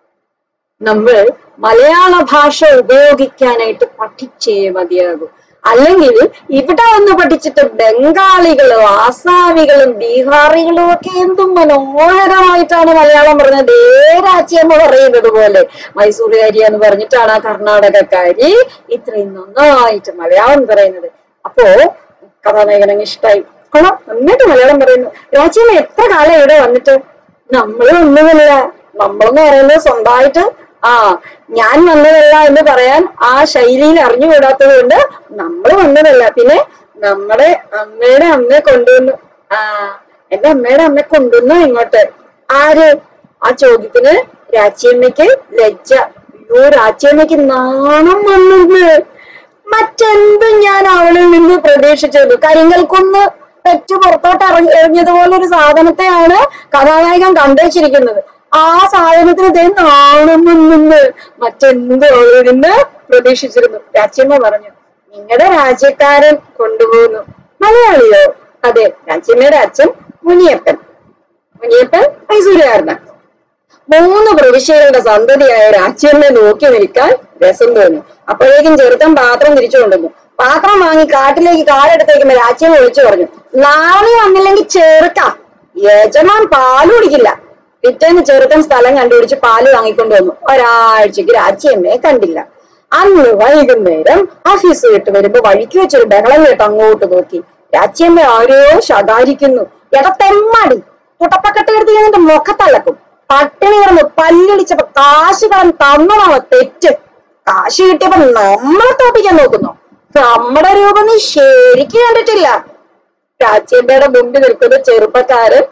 നമ്മൾ മലയാള ഭാഷ ഉപയോഗിക്കാനായിട്ട് പഠിച്ചേ മതിയാകൂ അല്ലെങ്കിൽ ഇവിടെ വന്ന് പഠിച്ചിട്ട് ബംഗാളികളും ആസാമികളും ബീഹാറികളും ഒക്കെ എന്തും മനോഹരമായിട്ടാണ് മലയാളം പറഞ്ഞത് ഏരാച്ചിയമ്മ പറയുന്നത് പോലെ മൈസൂറുകാരി എന്ന് പറഞ്ഞിട്ടാണ് ആ കർണാടകക്കാരി ഇത്രയും നന്നായിട്ട് മലയാളം പറയുന്നത് അപ്പോ കഥാനായകനങ്ങ് ഇഷ്ടായി കൊള്ളാം നന്നായിട്ട് മലയാളം പറയുന്നു രാജ്യം എത്ര കാലം ഇവിടെ വന്നിട്ട് നമ്മള് ഒന്നുമില്ല നമ്മളെന്ന് പറയുന്നത് സ്വന്തമായിട്ട് ആ ഞാൻ വന്നതല്ല എന്ന് പറയാൻ ആ ശൈലിയിൽ അറിഞ്ഞുകൂടാത്തത് കൊണ്ട് നമ്മൾ വന്നതല്ല പിന്നെ നമ്മുടെ അമ്മയുടെ അമ്മയെ കൊണ്ടുവന്നു ആ എന്റെ അമ്മയുടെ അമ്മയെ കൊണ്ടുവന്നു ഇങ്ങോട്ട് ആര് ആ ചോദ്യത്തിന് രാച്ചിയമ്മയ്ക്ക് ലജ്ജ അയ്യോ രാച്ചിയമ്മയ്ക്ക് നാണം വന്നു മറ്റെന്തും ഞാൻ അവളിൽ നിന്ന് പ്രതീക്ഷിച്ചത് കരിങ്കൽക്കുന്ന് തെറ്റ് പുറത്തോട്ട് ഇറങ്ങി എറിഞ്ഞതുപോലെ ഒരു സാധനത്തെയാണ് കഥാനായകൻ കണ്ടുവച്ചിരിക്കുന്നത് ആ സാധനത്തിന് ഇതേ നാണം നിന്ന് മറ്റെന്ത് അവളിൽ നിന്ന് പ്രതീക്ഷിച്ചിരുന്നു രാജ്യമ്മ പറഞ്ഞു നിങ്ങളുടെ രാജ്യക്കാരൻ കൊണ്ടുപോകുന്നു മലയാളിയോ അതെ രാജ്യമ്മയുടെ അച്ഛൻ മുനിയപ്പൻ മുനിയപ്പൻ മൈസൂരുകാരനാണ് മൂന്ന് പ്രവിശ്യകളുടെ സന്തതിയായ രാജ്യമ്മെ നോക്കി നിൽക്കാൻ രസം തോന്നി അപ്പോഴേക്കും ചെറുക്കൻ പാത്രം തിരിച്ചു കൊണ്ടുവന്നു പാത്രം വാങ്ങി കാട്ടിലേക്ക് കാലെടുത്തേക്കുമ്പോ രാജ്യം വിളിച്ചു പറഞ്ഞു നാളെ വന്നില്ലെങ്കിൽ ചെറുക്ക യജമാൻ പാല് കുടിക്കില്ല പിറ്റേന്ന് ചെറുക്കൻ സ്ഥലം കണ്ടുപിടിച്ച് പാല് വാങ്ങിക്കൊണ്ടു വന്നു ഒരാഴ്ചക്ക് രാജ്യമ്മയെ കണ്ടില്ല അന്ന് വൈകുന്നേരം ഓഫീസ് വിട്ട് വരുമ്പോ വഴിക്ക് വെച്ചൊരു ബഹളം കേട്ട് അങ്ങോട്ട് നോക്കി രാജ്യമ്മ ആരോ ശകാരിക്കുന്നു എടത്തെമ്മാടി പുട്ടപ്പക്കെട്ട് എടുത്ത് ഇതിന്റെ മുഖത്തലക്കും പട്ടിണി കിടന്ന് പല്ലിളിച്ചപ്പോ കാശ് കടം തന്നതാവ തെറ്റ് കാശ് കിട്ടിയപ്പോ നമ്മളെ തോപ്പിക്കാൻ നോക്കുന്നു നമ്മുടെ രൂപം നീ ശരിക്കും കണ്ടിട്ടില്ല രാജ്യമ്മയുടെ മുമ്പിൽ നിൽക്കുന്ന ചെറുപ്പക്കാരൻ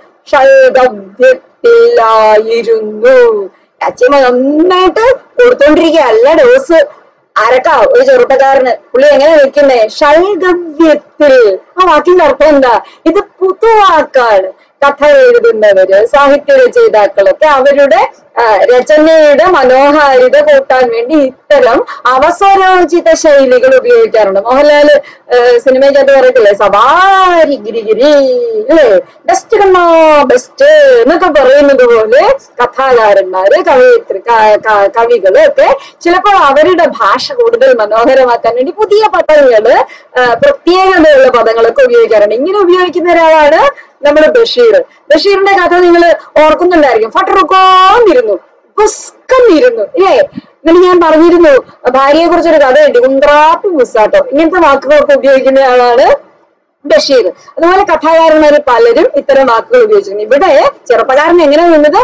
ശൈതവ്യത്തിലായിരുന്നു രാജ്യമ്മ നന്നായിട്ട് കൊടുത്തോണ്ടിരിക്കുകയല്ല ഡോസ് അരക്ക ഒരു ചെറുപ്പക്കാരന് പുള്ളി എങ്ങനെ നിൽക്കുന്നേ ഷൈഗവ്യത്തിൽ ആ വാക്കിന്റെ അർത്ഥം എന്താ ഇത് പുതുവാക്കാണ് കഥ എഴുതുന്നവര് സാഹിത്യ രചയിതാക്കളൊക്കെ അവരുടെ ആ, രചനയുടെ മനോഹാരിത കൂട്ടാൻ വേണ്ടി ഇത്തരം അവസരോചിത ശൈലികൾ ഉപയോഗിക്കാറുണ്ട് മോഹൻലാല് സിനിമയ്ക്കകത്ത് പറയത്തില്ലേ സവാരി ഗിരിഗിരി അല്ലേ ബെസ്റ്റ് കണ്ണോ ബെസ്റ്റ് എന്നൊക്കെ പറയുന്നത് പോലെ കഥാകാരന്മാര് കവയിത്രി ക- ക- കവികള് ഒക്കെ ചിലപ്പോൾ അവരുടെ ഭാഷ കൂടുതൽ മനോഹരമാക്കാൻ വേണ്ടി പുതിയ പദങ്ങള് ആ, പ്രത്യേകതയുള്ള പദങ്ങളൊക്കെ ഉപയോഗിക്കാറുണ്ട് ഇങ്ങനെ ഉപയോഗിക്കുന്ന ഒരാളാണ് നമ്മുടെ ബഷീർ ബഷീറിന്റെ കഥ നിങ്ങൾ ഓർക്കുന്നുണ്ടായിരിക്കും ഫട്ടറുക്കോന്നിരുന്നു ബുസ്കന്നിരുന്നു ഇല്ലേ എന്നിട്ട് ഞാൻ പറഞ്ഞിരുന്നു ഭാര്യയെ കുറിച്ചൊരു കഥ ഉണ്ട് ഉന്ത്രാപ്പി മുസാട്ടോ ഇങ്ങനത്തെ വാക്കുകളൊക്കെ ഉപയോഗിക്കുന്ന ആളാണ് ബഷീർ അതുപോലെ കഥാകാരന്മാര് പലരും ഇത്തരം വാക്കുകൾ ഉപയോഗിച്ചിരുന്നു ഇവിടെ ചെറുപ്പക്കാരൻ എങ്ങനെ നിന്നത്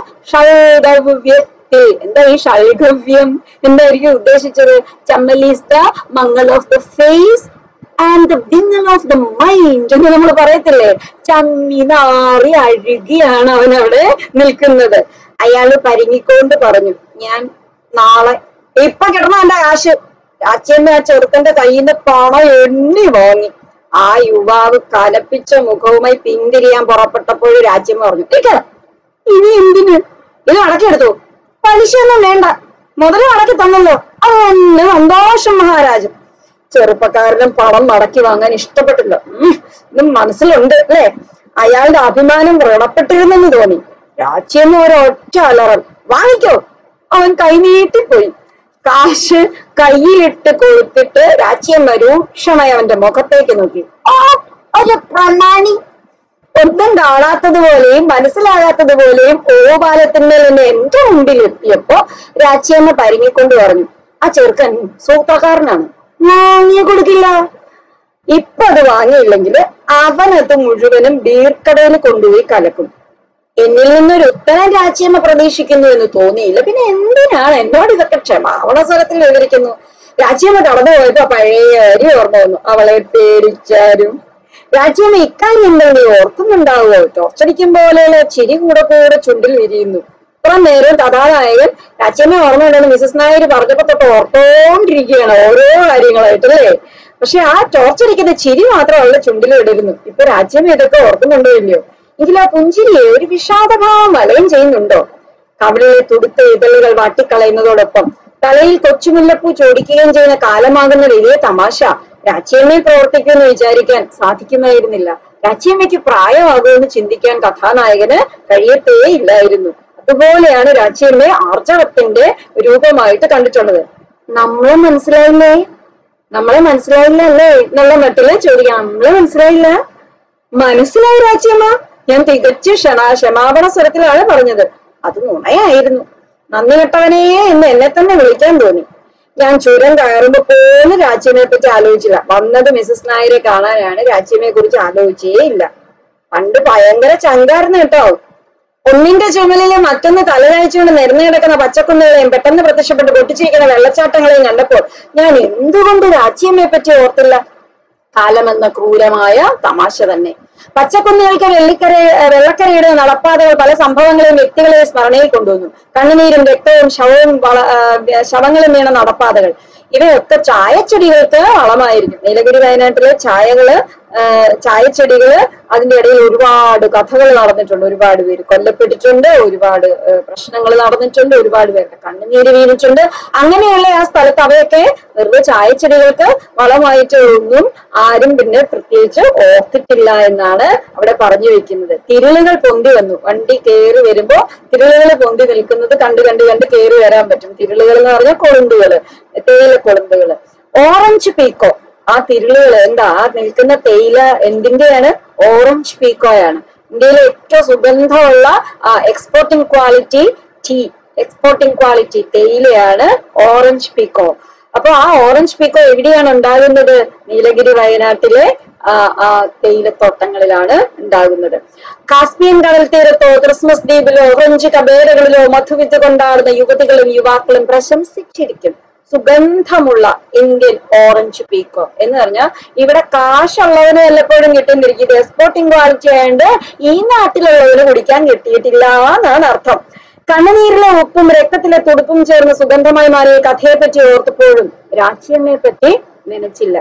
ഷൈദവ്യത്തിൽ എന്താ ഈ ഷൈഗവ്യം എന്തായിരിക്കും ഉദ്ദേശിച്ചത് ചമ്മലീസ് the mangal of the face and the vingal of the mind എന്ന് നമ്മൾ പറയത്തില്ലേ ചമ്മി നാറി അഴുകിയാണ് അവൻ അവിടെ നിൽക്കുന്നത് അയാള് പരിങ്ങിക്കൊണ്ട് പറഞ്ഞു ഞാൻ നാളെ ഇപ്പൊ കിടന്ന എന്റെ കാശ് രാജ്യമ്മ ആ ചെറുക്കന്റെ കയ്യിൽ നിന്ന് പണം എണ്ണി വാങ്ങി ആ യുവാവ് കലപ്പിച്ച മുഖവുമായി പിന്തിരിയാൻ പുറപ്പെട്ടപ്പോൾ രാജ്യം പറഞ്ഞു "ഇരിക്ക. ഇനി എന്തിന് ഇത് അടക്കെടുത്തു പലിശയൊന്നും വേണ്ട മുതല് അടക്കി തന്നല്ലോ അത് തന്നെ സന്തോഷം മഹാരാജൻ ചെറുപ്പക്കാരനും പണം മടക്കി വാങ്ങാൻ ഇഷ്ടപ്പെട്ടില്ല ഉം, ഇതും മനസ്സിലുണ്ട് അല്ലേ അയാളുടെ അഭിമാനം വ്രണപ്പെട്ടിരുന്നെന്ന് തോന്നി രാജ്യം ഒരൊറ്റ അലറൽ വാങ്ങിക്കോ അവൻ കൈനീട്ടിപ്പോയി കാശ് കയ്യിലിട്ട് കൊടുത്തിട്ട് രാജ്യം രൂക്ഷമായി അവന്റെ മുഖത്തേക്ക് നോക്കി ഓ ഒരു പ്രമാണി ഒന്നും കാണാത്തതുപോലെയും മനസ്സിലാകാത്തതുപോലെയും ഓപാലത്തിന്മേൽ നിന്ന് എന്റെ മുമ്പിൽ എത്തിയപ്പോ രാജ്യമ്മ പരിങ്ങിക്കൊണ്ട് പറഞ്ഞു ആ ചെറുക്കൻ സൂത്രക്കാരനാണ് വാങ്ങിയ കൊടുക്കില്ല ഇപ്പൊ അത് വാങ്ങിയില്ലെങ്കിൽ അവനത് മുഴുവനും ബീർക്കടയിൽ കൊണ്ടുപോയി കലക്കും എന്നിൽ നിന്നൊരു ഉത്തരം രാജ്യമ്മ പ്രതീക്ഷിക്കുന്നു എന്ന് തോന്നിയില്ല പിന്നെ എന്തിനാണ് എന്നോട് ഇതൊക്കെ ക്ഷമാവണ സ്വരത്തിൽ വിവരിക്കുന്നു രാജ്യമ്മ കടന്നു പോയപ്പോ പഴയ അരി ഓർമ്മ വന്നു അവളെ പേടിച്ചാരും രാജ്യമ്മ ഇക്കാര്യം എന്താ നീ ഓർക്കുന്നുണ്ടാവുമോ ടോർച്ചടിക്കും പോലെയുള്ള ചിരി കൂടെ കൂടെ ചുണ്ടിൽ വിരിയുന്നു ഇത്ര നേരം കഥാനായകൻ രാജ്യമ്മ ഓർമ്മയുണ്ടെന്ന് മിസസ് നായർ പറഞ്ഞപ്പോ തൊട്ട് ഓർത്തോണ്ടിരിക്കുകയാണ് ഓരോ കാര്യങ്ങളായിട്ട് അല്ലേ പക്ഷെ ആ ടോർച്ചടിക്കുന്ന ചിരി മാത്രം അവളുടെ ചുണ്ടിൽ ഇടരുന്നു ഇപ്പൊ രാജ്യമ്മ ഇതൊക്കെ ഓർക്കുന്നുണ്ടോ ഇല്ലയോ എങ്കിൽ ആ പുഞ്ചിരിയെ ഒരു വിഷാദഭാവം വലയം ചെയ്യുന്നുണ്ടോ കവിളിലെ തുടുത്ത ഇതളുകൾ വാട്ടിക്കളയുന്നതോടൊപ്പം തലയിൽ കൊച്ചുമുല്ലപ്പൂ ചോടിക്കുകയും ചെയ്യുന്ന കാലമാകുന്ന വലിയ തമാശ രാജ്യമ്മയിൽ പ്രവർത്തിക്കുമെന്ന് വിചാരിക്കാൻ സാധിക്കുമായിരുന്നില്ല രാജ്യമ്മയ്ക്ക് പ്രായമാകുമെന്ന് ചിന്തിക്കാൻ കഥാനായകന് കഴിയത്തേ ഇല്ലായിരുന്നു അതുപോലെയാണ് രാജ്യമ്മയെ ആർജവത്തിന്റെ രൂപമായിട്ട് കണ്ടിട്ടുള്ളത് നമ്മളെ മനസ്സിലായില്ലേ നമ്മളെ മനസ്സിലായില്ല അല്ലേ എന്നുള്ള മട്ടില് ചോദിക്കാം നമ്മളെ മനസ്സിലായില്ല മനസ്സിലായി രാജ്യമ്മ ഞാൻ തികച്ചു ക്ഷണ ക്ഷമാപണ സ്വരത്തിലാണ് പറഞ്ഞത് അത് നുണയായിരുന്നു നന്ദി കെട്ടവനേ എന്ന് എന്നെ തന്നെ വിളിക്കാൻ തോന്നി ഞാൻ ചുരം കയറുമ്പോ പോലും രാജ്യമെ പറ്റി ആലോചിച്ചില്ല വന്നത് മിസസ് നായരെ കാണാനാണ് രാജ്യമെ കുറിച്ച് ആലോചിച്ചേ ഇല്ല പണ്ട് ഭയങ്കര ചങ്കായിരുന്നു കേട്ടോ ഒന്നിന്റെ ചുമലിലെ മറ്റൊന്ന് തലനഴിച്ചുകൊണ്ട് നിരന്നു കിടക്കുന്ന പച്ചക്കുന്നുകളെയും പെട്ടെന്ന് പ്രത്യക്ഷപ്പെട്ട് പൊട്ടിച്ചിരിക്കുന്ന വെള്ളച്ചാട്ടങ്ങളെയും കണ്ടപ്പോൾ ഞാൻ എന്തുകൊണ്ട് രാജ്യമെ പറ്റി ഓർത്തില്ല കാലമെന്ന ക്രൂരമായ തമാശ തന്നെ പച്ചക്കുന്നുകൾക്ക് വെള്ളിക്കര വെള്ളക്കരയുടെ നടപ്പാതകൾ പല സംഭവങ്ങളെയും വ്യക്തികളെയും സ്മരണയിൽ കൊണ്ടുവന്നു കണ്ണുനീരും രക്തവും ശവവും വള- ആ, ശവങ്ങളും വീണ നടപ്പാതകൾ ഇവയൊക്കെ ചായച്ചെടികൾക്ക് വളമായിരിക്കും നീലഗിരി വയനാട്ടിലെ ചായകള് ആ, ചായച്ചെടികള് അതിന്റെ ഇടയിൽ ഒരുപാട് കഥകൾ നടന്നിട്ടുണ്ട് ഒരുപാട് പേര് കൊല്ലപ്പെട്ടിട്ടുണ്ട് ഒരുപാട് പ്രശ്നങ്ങൾ നടന്നിട്ടുണ്ട് ഒരുപാട് പേരുടെ കണ്ണുനീര് വീണിട്ടുണ്ട് അങ്ങനെയുള്ള ആ സ്ഥലത്ത് അവയൊക്കെ വെറുതെ ചായച്ചെടികൾക്ക് വളമായിട്ട് ഒന്നും ആരും പിന്നെ പ്രത്യേകിച്ച് ഓർത്തിട്ടില്ല എന്നാണ് അവിടെ പറഞ്ഞു വെക്കുന്നത് തിരുളുകൾ പൊന്തി വന്നു വണ്ടി കയറി വരുമ്പോ തിരുളുകൾ പൊന്തി നിൽക്കുന്നത് കണ്ട് കണ്ട് കണ്ട് കയറി വരാൻ പറ്റും തിരുളുകൾ എന്ന് പറഞ്ഞാൽ കൊളുന്തുകള് തേയില കൊളുന്തുകള് ഓറഞ്ച് പീക്കോ ആ തിരുളുകൾ എന്താ ആ നിൽക്കുന്ന തേയില എന്തിന്റെയാണ് ഓറഞ്ച് പീക്കോയാണ് ഇന്ത്യയിലെ ഏറ്റവും സുഗന്ധമുള്ള exporting quality tea exporting quality തേയിലയാണ് ഓറഞ്ച് പീക്കോ അപ്പൊ ആ ഓറഞ്ച് പീക്കോ എവിടെയാണ് ഉണ്ടാകുന്നത് നീലഗിരി വയനാട്ടിലെ ആ ആ തേയിലത്തോട്ടങ്ങളിലാണ് ഉണ്ടാകുന്നത് കാസ്പിയൻ കടൽ തീരത്തോ ക്രിസ്മസ് ദ്വീപിലോ ഓറഞ്ച് കബേരകളിലോ മധുവിത്ത് കൊണ്ടാടുന്ന യുവതികളും യുവാക്കളും പ്രശംസിച്ചിരിക്കും സുഗന്ധമുള്ള ഇന്ത്യൻ ഓറഞ്ച് പീക്കോ എന്ന് പറഞ്ഞാൽ ഇവിടെ കാശുള്ളവന് വല്ലപ്പോഴും കിട്ടുന്നിരിക്കും ഇത് എക്സ്പോർട്ടിംഗ് ക്വാളിറ്റി ആയതുകൊണ്ട് ഈ നാട്ടിലുള്ളവന് കുടിക്കാൻ കിട്ടിയിട്ടില്ല എന്നാണ് അർത്ഥം കണ്ണുനീരിലെ ഉപ്പും രക്തത്തിലെ തുടുപ്പും ചേർന്ന് സുഗന്ധമായി മാറിയ കഥയെ പറ്റി ഓർത്തപ്പോഴും രാജ്യമ്മയെ പറ്റി നനച്ചില്ല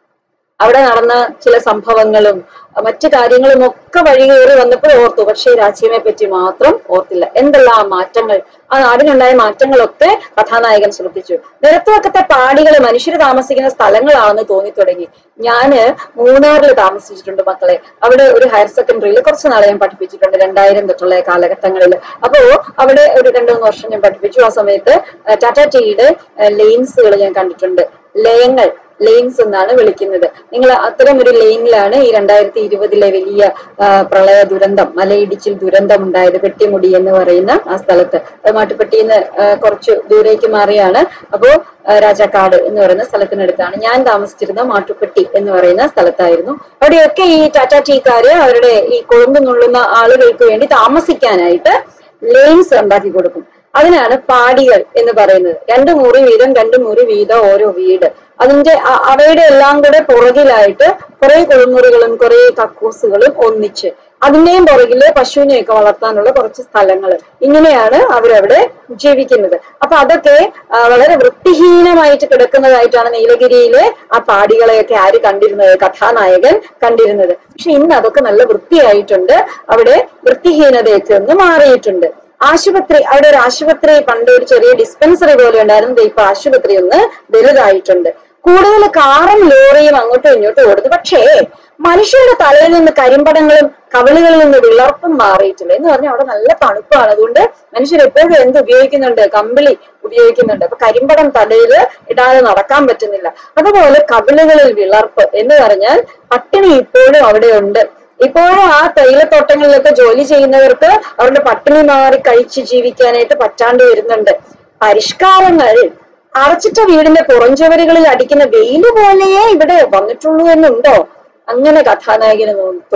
അവിടെ നടന്ന ചില സംഭവങ്ങളും മറ്റു കാര്യങ്ങളും ഒക്കെ വഴികേറി വന്നപ്പോൾ ഓർത്തു പക്ഷേ രാജ്യമെ പറ്റി മാത്രം ഓർത്തില്ല എന്തെല്ലാം മാറ്റങ്ങൾ ആ നാടിനുണ്ടായ മാറ്റങ്ങളൊക്കെ കഥാനായകൻ ശ്രദ്ധിച്ചു നിരത്തുവക്കത്തെ പാടികൾ മനുഷ്യർ താമസിക്കുന്ന സ്ഥലങ്ങളാണെന്ന് തോന്നി തുടങ്ങി ഞാന് മൂന്നാറിൽ താമസിച്ചിട്ടുണ്ട് മക്കളെ അവിടെ ഒരു ഹയർ സെക്കൻഡറിയിൽ കുറച്ച് നാളെ ഞാൻ പഠിപ്പിച്ചിട്ടുണ്ട് രണ്ടായിരം തൊട്ടുള്ള കാലഘട്ടങ്ങളിൽ അപ്പോ അവിടെ ഒരു രണ്ടു മൂന്ന് വർഷം ഞാൻ പഠിപ്പിച്ചു ആ സമയത്ത് ടാറ്റ ടീയുടെ ലെയിൻസുകൾ ഞാൻ കണ്ടിട്ടുണ്ട് ലയങ്ങൾ ലെയിൻസ് എന്നാണ് വിളിക്കുന്നത് നിങ്ങൾ അത്തരം ഒരു ലൈനിലാണ് ഈ രണ്ടായിരത്തി ഇരുപതിലെ വലിയ ആ, പ്രളയ ദുരന്തം മലയിടിച്ചിൽ ദുരന്തം ഉണ്ടായത് പെട്ടിമുടി എന്ന് പറയുന്ന ആ സ്ഥലത്ത് അത് മാട്ടുപ്പെട്ടിയിൽ നിന്ന് കുറച്ച് ദൂരേക്ക് മാറിയാണ് അപ്പോ ആ, രാജാക്കാട് എന്ന് പറയുന്ന സ്ഥലത്തിനടുത്താണ് ഞാൻ താമസിച്ചിരുന്ന മാട്ടുപ്പെട്ടി എന്ന് പറയുന്ന സ്ഥലത്തായിരുന്നു അവിടെയൊക്കെ ഈ ടാറ്റ ടീക്കാര് അവരുടെ ഈ കൊഴുമ്പ് നുള്ളുന്ന ആളുകൾക്ക് വേണ്ടി താമസിക്കാനായിട്ട് ലെയിൻസ് ഉണ്ടാക്കി കൊടുക്കും അതിനാണ് പാടികൾ എന്ന് പറയുന്നത് രണ്ട് മുറി വീതം രണ്ട് മുറി വീതം ഓരോ വീട് അതിന്റെ അ- അവയുടെ എല്ലാം കൂടെ പുറകിലായിട്ട് കുറെ കുളിമുറികളും കുറെ കക്കൂസുകളും ഒന്നിച്ച് അതിന്റെയും പുറകില് പശുവിനെയൊക്കെ വളർത്താനുള്ള കുറച്ച് സ്ഥലങ്ങൾ ഇങ്ങനെയാണ് അവരവിടെ ജീവിക്കുന്നത് അപ്പൊ അതൊക്കെ ആ, വളരെ വൃത്തിഹീനമായിട്ട് കിടക്കുന്നതായിട്ടാണ് നീലഗിരിയിലെ ആ പാടികളെയൊക്കെ ആര് കണ്ടിരുന്നത് കഥാനായകൻ കണ്ടിരുന്നത് പക്ഷെ ഇന്ന് അതൊക്കെ നല്ല വൃത്തിയായിട്ടുണ്ട് അവിടെ വൃത്തിഹീനതയൊക്കെ ഒന്ന് മാറിയിട്ടുണ്ട് ആശുപത്രി അവിടെ ഒരു ആശുപത്രി പണ്ട് ഒരു ചെറിയ ഡിസ്പെൻസറി പോലെ ഉണ്ടായിരുന്നു ദേ ഇപ്പൊ ആശുപത്രി ഒന്ന് വലുതായിട്ടുണ്ട് കൂടുതൽ കാറും ലോറിയും അങ്ങോട്ടും ഇങ്ങോട്ടും ഓടുന്നു പക്ഷേ മനുഷ്യരുടെ തലയിൽ നിന്ന് കരിമ്പടങ്ങളും കവിളുകളിൽ നിന്ന് വിളർപ്പും മാറിയിട്ടില്ല എന്ന് പറഞ്ഞാൽ അവിടെ നല്ല തണുപ്പാണ് അതുകൊണ്ട് മനുഷ്യർ എപ്പോഴും എന്ത് ഉപയോഗിക്കുന്നുണ്ട് കമ്പിളി ഉപയോഗിക്കുന്നുണ്ട് അപ്പൊ കരിമ്പടം തലയിൽ ഇടാതെ നടക്കാൻ പറ്റുന്നില്ല അതുപോലെ കവിളുകളിൽ വിളർപ്പ് എന്ന് പറഞ്ഞാൽ പട്ടിണി ഇപ്പോഴും അവിടെ ഉണ്ട് ഇപ്പോഴും ആ തേയിലത്തോട്ടങ്ങളിലൊക്കെ ജോലി ചെയ്യുന്നവർക്ക് അവരുടെ പട്ടിണി മാറി കഴിച്ച് ജീവിക്കാനായിട്ട് പറ്റാണ്ട് വരുന്നുണ്ട് പരിഷ്കാരങ്ങൾ അടച്ചിട്ട വീടിന്റെ പുറംചുവരുകളിൽ അടിക്കുന്ന വെയില് പോലെയേ ഇവിടെ വന്നിട്ടുള്ളൂ എന്നുണ്ടോ അങ്ങനെ കഥാനായകന് തോ- തോന്നി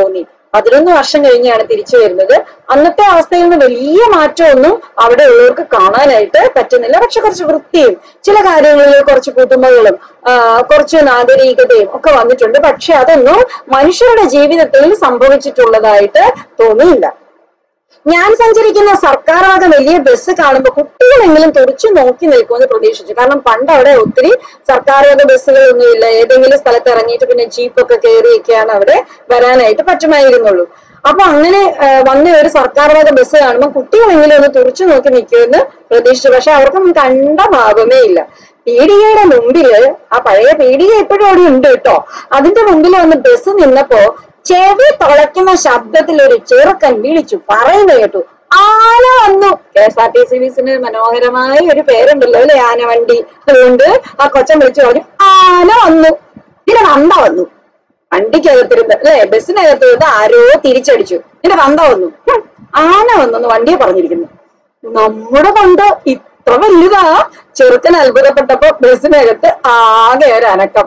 പതിനൊന്ന് വർഷം കഴിഞ്ഞാണ് തിരിച്ചു വരുന്നത് അന്നത്തെ അവസ്ഥയിൽ നിന്ന് വലിയ മാറ്റമൊന്നും അവിടെ ഉള്ളവർക്ക് കാണാനായിട്ട് പറ്റുന്നില്ല പക്ഷെ കുറച്ച് വൃത്തിയും ചില കാര്യങ്ങളിൽ കുറച്ച് കൂട്ടുമകളും ആ, കുറച്ച് നാഗരികതയും ഒക്കെ വന്നിട്ടുണ്ട് പക്ഷെ അതൊന്നും മനുഷ്യരുടെ ജീവിതത്തിൽ സംഭവിച്ചിട്ടുള്ളതായിട്ട് തോന്നിയില്ല ഞാൻ സഞ്ചരിക്കുന്ന സർക്കാർ വക വലിയ ബസ് കാണുമ്പോൾ കുട്ടികളെങ്കിലും തുറച്ചു നോക്കി നിൽക്കുമെന്ന് പ്രതീക്ഷിച്ചു കാരണം പണ്ട് അവിടെ ഒത്തിരി സർക്കാർ വക ബസ്സുകളൊന്നുമില്ല ഏതെങ്കിലും സ്ഥലത്ത് ഇറങ്ങിയിട്ട് പിന്നെ ജീപ്പൊക്കെ കയറിയൊക്കെയാണ് അവിടെ വരാനായിട്ട് പറ്റുമായിരുന്നുള്ളൂ അപ്പൊ അങ്ങനെ ആ, വന്ന ഒരു സർക്കാർ വക ബസ് കാണുമ്പോൾ കുട്ടികളെങ്കിലും ഒന്ന് തുറച്ചു നോക്കി നിൽക്കുമെന്ന് പ്രതീക്ഷിച്ചു പക്ഷെ അവർക്കൊന്നും കണ്ട ഭാവമേ ഇല്ല പീടികയുടെ മുമ്പില് ആ പഴയ പീടിക ഇപ്പോഴും അവിടെ ഉണ്ട് കേട്ടോ അതിന്റെ മുമ്പിൽ വന്ന് ബസ് നിന്നപ്പോ ചെവി തുളയ്ക്കുന്ന ശബ്ദത്തിൽ ഒരു ചെറുക്കൻ വിളിച്ചു പറയുന്നത് കേട്ടു ആന വന്നു K S R T C ബസിന് മനോഹരമായ ഒരു പേരുണ്ടല്ലോ അല്ലെ ആന വണ്ടി അതുകൊണ്ട് ആ കൊച്ചൻ വിളിച്ചു പറഞ്ഞു ആന വന്നു പിന്നെ വണ്ട വന്നു വണ്ടിക്കകത്തിരുന്ന് അല്ലെ ബസ്സിനകത്ത് നിന്ന് ആരോ തിരിച്ചടിച്ചു പിന്നെ വണ്ട വന്നു ഹും, ആന വന്നെന്ന് വണ്ടിയെ പറഞ്ഞിരിക്കുന്നു നമ്മുടെ പണ്ട് ഇത്ര വലുതാ ചെറുക്കൻ അത്ഭുതപ്പെട്ടപ്പോ ബസ്സിനകത്ത് ആകെ ഒരു അനക്കം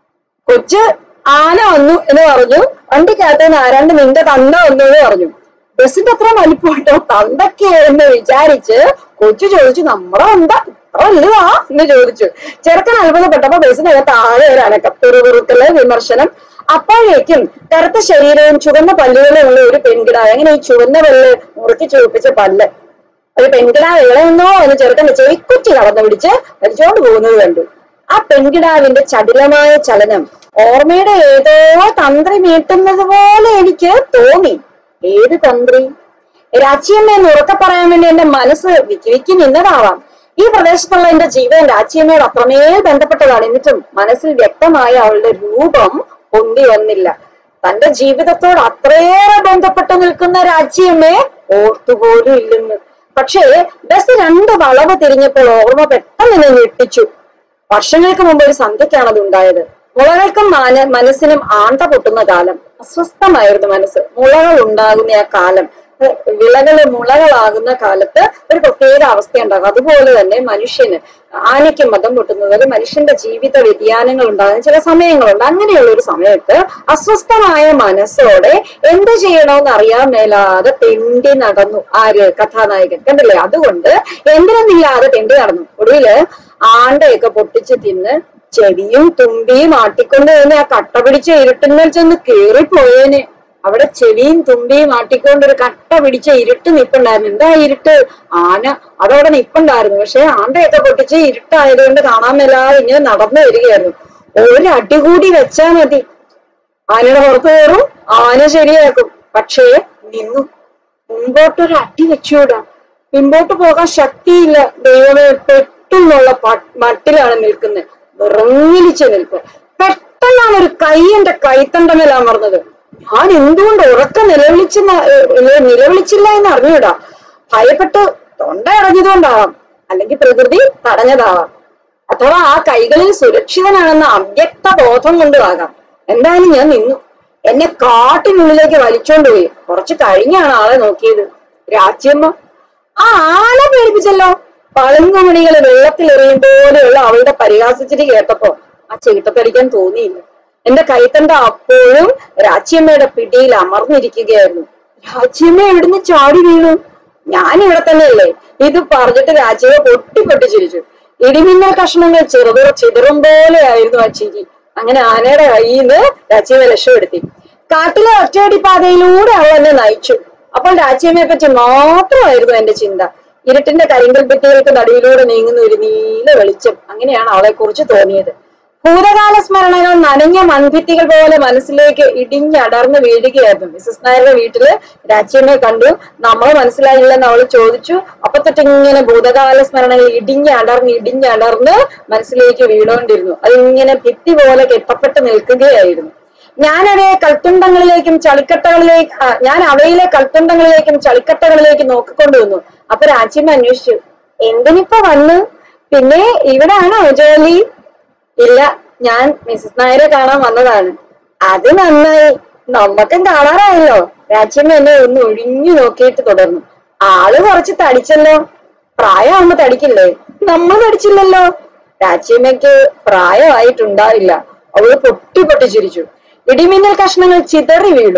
കൊച്ച് ആന വന്നു എന്ന് പറഞ്ഞു വണ്ടിക്കകത്ത് നിന്ന് ആരാണ്ട് നിന്റെ തന്ത വന്നു എന്ന് പറഞ്ഞു ബസ്സിന്റെ അത്ര വലിപ്പമുണ്ടോ തന്തയ്ക്ക് എന്ന് വിചാരിച്ച് കൊച്ചു ചോദിച്ചു നമ്മുടെ തന്ത ഇത്ര വലുതാ എന്ന് ചോദിച്ചു ചെറുക്കൻ അത്ഭുതപ്പെട്ടപ്പോ ബസ്സിനകത്ത് ആകെ ഒരു അനക്കം തെറുതെറുക്കല് വിമർശനം അപ്പോഴേക്കും കറുത്ത ശരീരവും ചുവന്ന പല്ലുകളും ഉള്ള ഒരു പെൺകിടാവ് അങ്ങനെ ഈ ചുവന്ന പല്ല് മുറുക്കി ചുവപ്പിച്ച പല്ല് ഒരു പെൺകിടാവ് ഇളയുന്നോ എന്ന് ചെറുക്കൻ ചെവിക്കുറ്റി കടന്നു പിടിച്ച് വലിച്ചോണ്ട് പോകുന്നത് കണ്ടു ആ പെൺകിടാവിന്റെ ചടുലമായ ചലനം ഓർമ്മയുടെ ഏതോ തന്ത്രി മീട്ടുന്നത് പോലെ എനിക്ക് തോന്നി ഏത് തന്ത്രി രാച്ചിയമ്മ എന്ന് ഉറക്കെ പറയാൻ വേണ്ടി എന്റെ മനസ്സ് വിക്കി നിന്നതാവാം ഈ പ്രദേശത്തുള്ള എന്റെ ജീവൻ രാച്ചിയമ്മയോട് അത്രമേൽ ബന്ധപ്പെട്ടതാണ് എന്നിട്ടും മനസ്സിൽ വ്യക്തമായ അവളുടെ രൂപം പൊന്തി വന്നില്ല തന്റെ ജീവിതത്തോട് അത്രയേറെ ബന്ധപ്പെട്ട് നിൽക്കുന്ന രാച്ചിയമ്മയെ ഓർത്തുപോലും ഇല്ലെന്ന് പക്ഷേ ബസ് രണ്ട് വളവ് തിരിഞ്ഞപ്പോൾ ഓർമ്മ പെട്ടെന്ന് എന്നെ ഞെട്ടിച്ചു വർഷങ്ങൾക്ക് മുമ്പ് ഒരു സന്ധ്യക്കാണ് അത് ഉണ്ടായത് മുളകൾക്കും മാന മനസ്സിനും ആണ്ട പൊട്ടുന്ന കാലം അസ്വസ്ഥമായിരുന്നു മനസ്സ് മുളകൾ ഉണ്ടാകുന്ന ആ കാലം ഏഹ് വിളകള് മുളകളാകുന്ന കാലത്ത് ഒരു പ്രത്യേക അവസ്ഥയുണ്ടാകും അതുപോലെ തന്നെ മനുഷ്യന് ആനയ്ക്ക് മതം പൊട്ടുന്നത് മനുഷ്യന്റെ ജീവിത വ്യതിയാനങ്ങൾ ഉണ്ടാകുന്ന ചില സമയങ്ങളുണ്ട് അങ്ങനെയുള്ള ഒരു സമയത്ത് അസ്വസ്ഥമായ മനസ്സോടെ എന്ത് ചെയ്യണമെന്ന് അറിയാൻ മേലാതെ തെണ്ടി നടന്നു ആര് കഥാനായകൻ കണ്ടില്ലേ അതുകൊണ്ട് എന്തിനൊന്നില്ലാതെ തെണ്ടി നടന്നു ഒടുവില് ആണ്ടയൊക്കെ പൊട്ടിച്ച് തിന്ന് ചെവിയും തുമ്പിയും ആട്ടിക്കൊണ്ട് നിന്ന് ആ കട്ട പിടിച്ച ഇരുട്ടിന്മേൽ ചെന്ന് കേറിപ്പോയേനെ അവിടെ ചെവിയും തുമ്പിയും ആട്ടിക്കൊണ്ട് ഒരു കട്ട പിടിച്ച ഇരുട്ട് നിപ്പുണ്ടായിരുന്നു എന്താ ഇരുട്ട് ആന അതവിടെ നിപ്പുണ്ടായിരുന്നു പക്ഷെ ആണ്ടയൊക്കെ പൊട്ടിച്ച് ഇരുട്ടായതുകൊണ്ട് കാണാൻ മേലാതെ ഇങ്ങനെ നടന്നു വരികയായിരുന്നു ഒരു അടി കൂടി വെച്ചാ മതി ആനയുടെ പുറത്ത് കയറും ആന ശരിയാക്കും പക്ഷേ നിന്നു മുമ്പോട്ടൊരു അടി വെച്ചുകൂടാ മുമ്പോട്ട് പോകാൻ ശക്തിയില്ല ദൈവമേ പെട്ടെന്നുള്ള പ- മട്ടിലാണ് നിൽക്കുന്നത് വിറങ്ങിലിച്ച് നിൽപ്പ് പെട്ടെന്നാണ് ഒരു കൈ എന്റെ കൈത്തണ്ടമേൽ അമർന്നത് ഞാൻ എന്തുകൊണ്ട് ഉറക്കം നിലവിളിച്ചെന്ന ഏഹ് നിലവിളിച്ചില്ല എന്ന് അറിഞ്ഞൂടാ ഭയപ്പെട്ട് തൊണ്ട അടഞ്ഞതുകൊണ്ടാവാം അല്ലെങ്കിൽ പ്രകൃതി തടഞ്ഞതാവാം അഥവാ ആ കൈകളിൽ സുരക്ഷിതനാണെന്ന അവ്യക്ത ബോധം കൊണ്ടും ആകാം എന്തായാലും ഞാൻ നിന്നു എന്നെ കാട്ടിനുള്ളിലേക്ക് വലിച്ചോണ്ട് പോയി കുറച്ച് കഴിഞ്ഞാണ് ആളെ നോക്കിയത് രാജ്യമ്മ ആ ആളെ പേടിപ്പിച്ചല്ലോ പളുങ്കുമണികൾ വെള്ളത്തിൽ എറിയും പോലെയുള്ള അവളുടെ പരിഹാസിച്ചിട്ട് കേട്ടപ്പോ ആ ചെകിട്ടത്തടിക്കാൻ തോന്നിയില്ല എന്റെ കൈത്തണ്ട അപ്പോഴും രാജ്യമ്മയുടെ പിടിയിൽ അമർന്നിരിക്കുകയായിരുന്നു രാജ്യമ്മ എവിടുന്ന് ചാടി വീണു ഞാൻ ഇവിടെ തന്നെയല്ലേ ഇത് പറഞ്ഞിട്ട് രാജ്യമ്മ പൊട്ടി പൊട്ടി ചിരിച്ചു ഇടിമിന്നൽ കഷ്ണങ്ങൾ ചെറുതുറ ചിതറും പോലെയായിരുന്നു ആ ചിരി അങ്ങനെ ആനയുടെ കയ്യിൽ നിന്ന് രാജ്യമ്മ രക്ഷപ്പെടുത്തി കാട്ടിലെ ഒറ്റയടി പാതയിലൂടെ അവൾ എന്നെ നയിച്ചു അപ്പോൾ രാജ്യമ്മയെ പറ്റി മാത്രമായിരുന്നു എന്റെ ചിന്ത ഇരുട്ടിന്റെ കരിങ്കൽ ഭിത്തികൾക്ക് നടുവിലൂടെ നീങ്ങുന്ന ഒരു നീല വെളിച്ചം അങ്ങനെയാണ് അവളെ കുറിച്ച് തോന്നിയത് ഭൂതകാല സ്മരണകൾ നനഞ്ഞ മൺഭിത്തികൾ പോലെ മനസ്സിലേക്ക് ഇടിഞ്ഞടർന്ന് വീഴുകയായിരുന്നു മിസസ് നായരുടെ വീട്ടില് രാജ്യമ്മയെ കണ്ടു നമ്മൾ മനസ്സിലായില്ലെന്ന് അവൾ ചോദിച്ചു അപ്പൊ തൊട്ട് ഇങ്ങനെ ഭൂതകാല സ്മരണകൾ ഇടിഞ്ഞടർന്ന് ഇടിഞ്ഞടർന്ന് മനസ്സിലേക്ക് വീണുകൊണ്ടിരുന്നു അതിങ്ങനെ ഭിത്തി പോലെ കെട്ടപ്പെട്ട് നിൽക്കുകയായിരുന്നു ഞാൻ അവയെ കൽത്തുണ്ടങ്ങളിലേക്കും ചളിക്കട്ടകളിലേക്ക് ആ, ഞാൻ അവയിലെ കൽത്തുണ്ടങ്ങളിലേക്കും ചളിക്കട്ടകളിലേക്കും നോക്കിക്കൊണ്ടു വന്നു അപ്പൊ രാജ്യമ്മ അന്വേഷിച്ചു എന്തിനിപ്പോ വന്നു പിന്നെ ഇവിടാണോ ജോലി ഇല്ല ഞാൻ മിസസ് നായരെ കാണാൻ വന്നതാണ് അത് നന്നായി നമ്മക്കും കാണാറായല്ലോ രാജ്യമ്മ എന്നെ ഒന്ന് ഒഴിഞ്ഞു നോക്കിയിട്ട് തുടർന്നു ആള് കുറച്ച് തടിച്ചല്ലോ പ്രായമാകുമ്പോ തടിക്കില്ലേ നമ്മൾ തടിച്ചില്ലല്ലോ രാജ്യമ്മയ്ക്ക് പ്രായമായിട്ടുണ്ടാവില്ല അവള് പൊട്ടി പൊട്ടി ചിരിച്ചു ഇടിമിന്നൽ കഷ്ണങ്ങൾ ചിതറി വീണു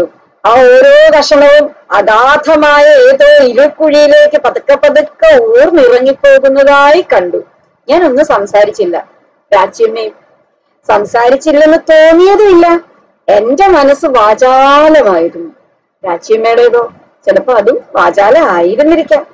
ആ ഓരോ കഷണവും അഗാധമായ ഏതോ ഇരുക്കുഴിയിലേക്ക് പതുക്കെ പതുക്കെ ഊർന്നിറങ്ങിപ്പോകുന്നതായി കണ്ടു ഞാൻ ഒന്നും സംസാരിച്ചില്ല രാജ്യമ്മയും സംസാരിച്ചില്ലെന്ന് തോന്നിയതുമില്ല എന്റെ മനസ്സ് വാചാലമായിരുന്നു രാജ്യമ്മയുടേതോ ചിലപ്പോ അതും വാചാല ആയിരുന്നിരിക്കാം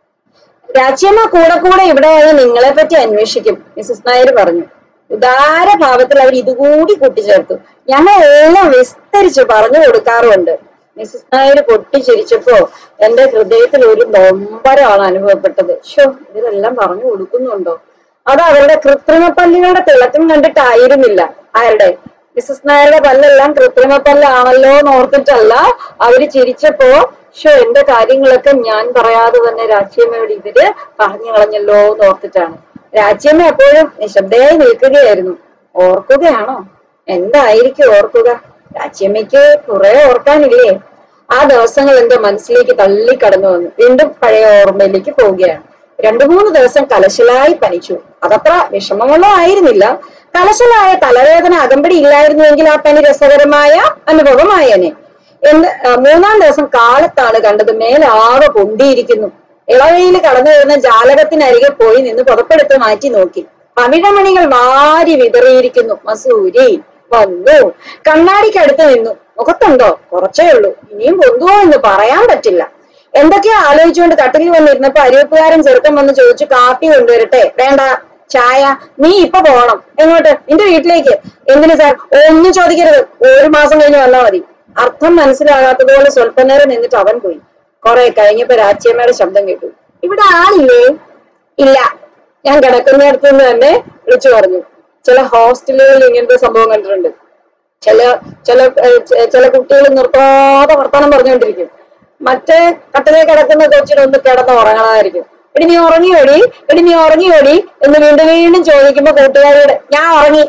രാജ്യമ്മ കൂടെ കൂടെ ഇവിടെ വന്ന് നിങ്ങളെ പറ്റി അന്വേഷിക്കും മിസസ് നായർ പറഞ്ഞു ഉദാര ഭാവത്തിൽ അവർ ഇതുകൂടി കൂട്ടിച്ചേർത്തു ഞങ്ങൾ എല്ലാം വിസ്തരിച്ച് പറഞ്ഞു കൊടുക്കാറുണ്ട് മിസസ് നായർ പൊട്ടിച്ചിരിച്ചപ്പോ എന്റെ ഹൃദയത്തിൽ ഒരു നൊമ്പരമാണ് അനുഭവപ്പെട്ടത് ഷോ ഇതിലെല്ലാം പറഞ്ഞു കൊടുക്കുന്നുണ്ടോ അത് അവരുടെ കൃത്രിമ പല്ലുകളുടെ തിളക്കം കണ്ടിട്ടായിരുന്നില്ല ആരുടെ മിസസ് നായരുടെ പല്ലെല്ലാം കൃത്രിമ പല്ലാണല്ലോ എന്ന് ഓർത്തിട്ടല്ല അവര് ചിരിച്ചപ്പോ ഷോ എന്റെ കാര്യങ്ങളൊക്കെ ഞാൻ പറയാതെ തന്നെ രാജ്യമ്മയോട് ഇവര് പറഞ്ഞു കളഞ്ഞല്ലോ എന്ന് ഓർത്തിട്ടാണ് രാജ്യമ്മ എപ്പോഴും നിശബ്ദയായി നിൽക്കുകയായിരുന്നു ഓർക്കുകയാണോ എന്തായിരിക്കും ഓർക്കുക രാജ്യമ്മയ്ക്ക് കുറെ ഓർക്കാനില്ലേ ആ ദിവസങ്ങൾ എന്റെ മനസ്സിലേക്ക് തള്ളിക്കടന്നു വന്നു വീണ്ടും പഴയ ഓർമ്മയിലേക്ക് പോവുകയാണ് രണ്ടു മൂന്ന് ദിവസം കലശലായി പനിച്ചു അതത്ര വിഷമമുള്ള ആയിരുന്നില്ല കലശലായ തലവേദന അകമ്പടി ഇല്ലായിരുന്നുവെങ്കിൽ ആ പനി രസകരമായ അനുഭവമായേനെ എന്ന് ആ, മൂന്നാം ദിവസം കാലത്താണ് കണ്ടത് മേലാകെ പൊന്തിയിരിക്കുന്നു ഇളവയിൽ കടന്നു വരുന്ന ജാലകത്തിനരികെ പോയി നിന്ന് പുറപ്പെടുത്ത് മാറ്റി നോക്കി പവിഴമണികൾ വാരി വിതറിയിരിക്കുന്നു മസൂരി വന്നു കണ്ണാടിക്കടുത്ത് നിന്നു മുഖത്തുണ്ടോ കുറച്ചേ ഉള്ളൂ ഇനിയും പൊന്തുവോ എന്ന് പറയാൻ പറ്റില്ല എന്തൊക്കെയോ ആലോചിച്ചുകൊണ്ട് കട്ടിലിൽ വന്നിരുന്നപ്പോ അരിവപ്പുകാരൻ ചെറുക്കൻ വന്ന് ചോദിച്ചു കാപ്പി കൊണ്ടുവരട്ടെ വേണ്ട ചായ നീ ഇപ്പൊ പോകണം എങ്ങോട്ട് നിന്റെ വീട്ടിലേക്ക് എന്തിനു സാർ ഒന്നും ചോദിക്കരുത് ഒരു മാസം കഴിഞ്ഞ് വന്നാ മതി അർത്ഥം മനസ്സിലാകാത്തതുപോലെ സ്വല്പ നേരം നിന്നിട്ട് അവൻ പോയി കുറെ കഴിഞ്ഞപ്പോ രാച്ചിയമ്മയുടെ ശബ്ദം കേട്ടു ഇവിടെ ആളില്ലേ ഇല്ല ഞാൻ കിടക്കുന്നിടത്ത് നിന്ന് തന്നെ വിളിച്ചു പറഞ്ഞു ചില ഹോസ്റ്റലുകളിൽ ഇങ്ങനത്തെ സംഭവം കണ്ടിട്ടുണ്ട് ചില ചില ഏഹ്, ചെ- ചില കുട്ടികൾ നിർത്താതെ വർത്തമാനം പറഞ്ഞുകൊണ്ടിരിക്കും മറ്റേ കട്ടിലെ കിടക്കുന്ന കൊച്ചിനൊന്ന് കിടന്ന് ഉറങ്ങണമായിരിക്കും എടി നീ ഉറങ്ങിയോടി എടി നീ ഉറങ്ങിയോടി എന്ന് വീണ്ടും വീണ്ടും ചോദിക്കുമ്പോ കൂട്ടുകാരോട് ഞാൻ ഉറങ്ങി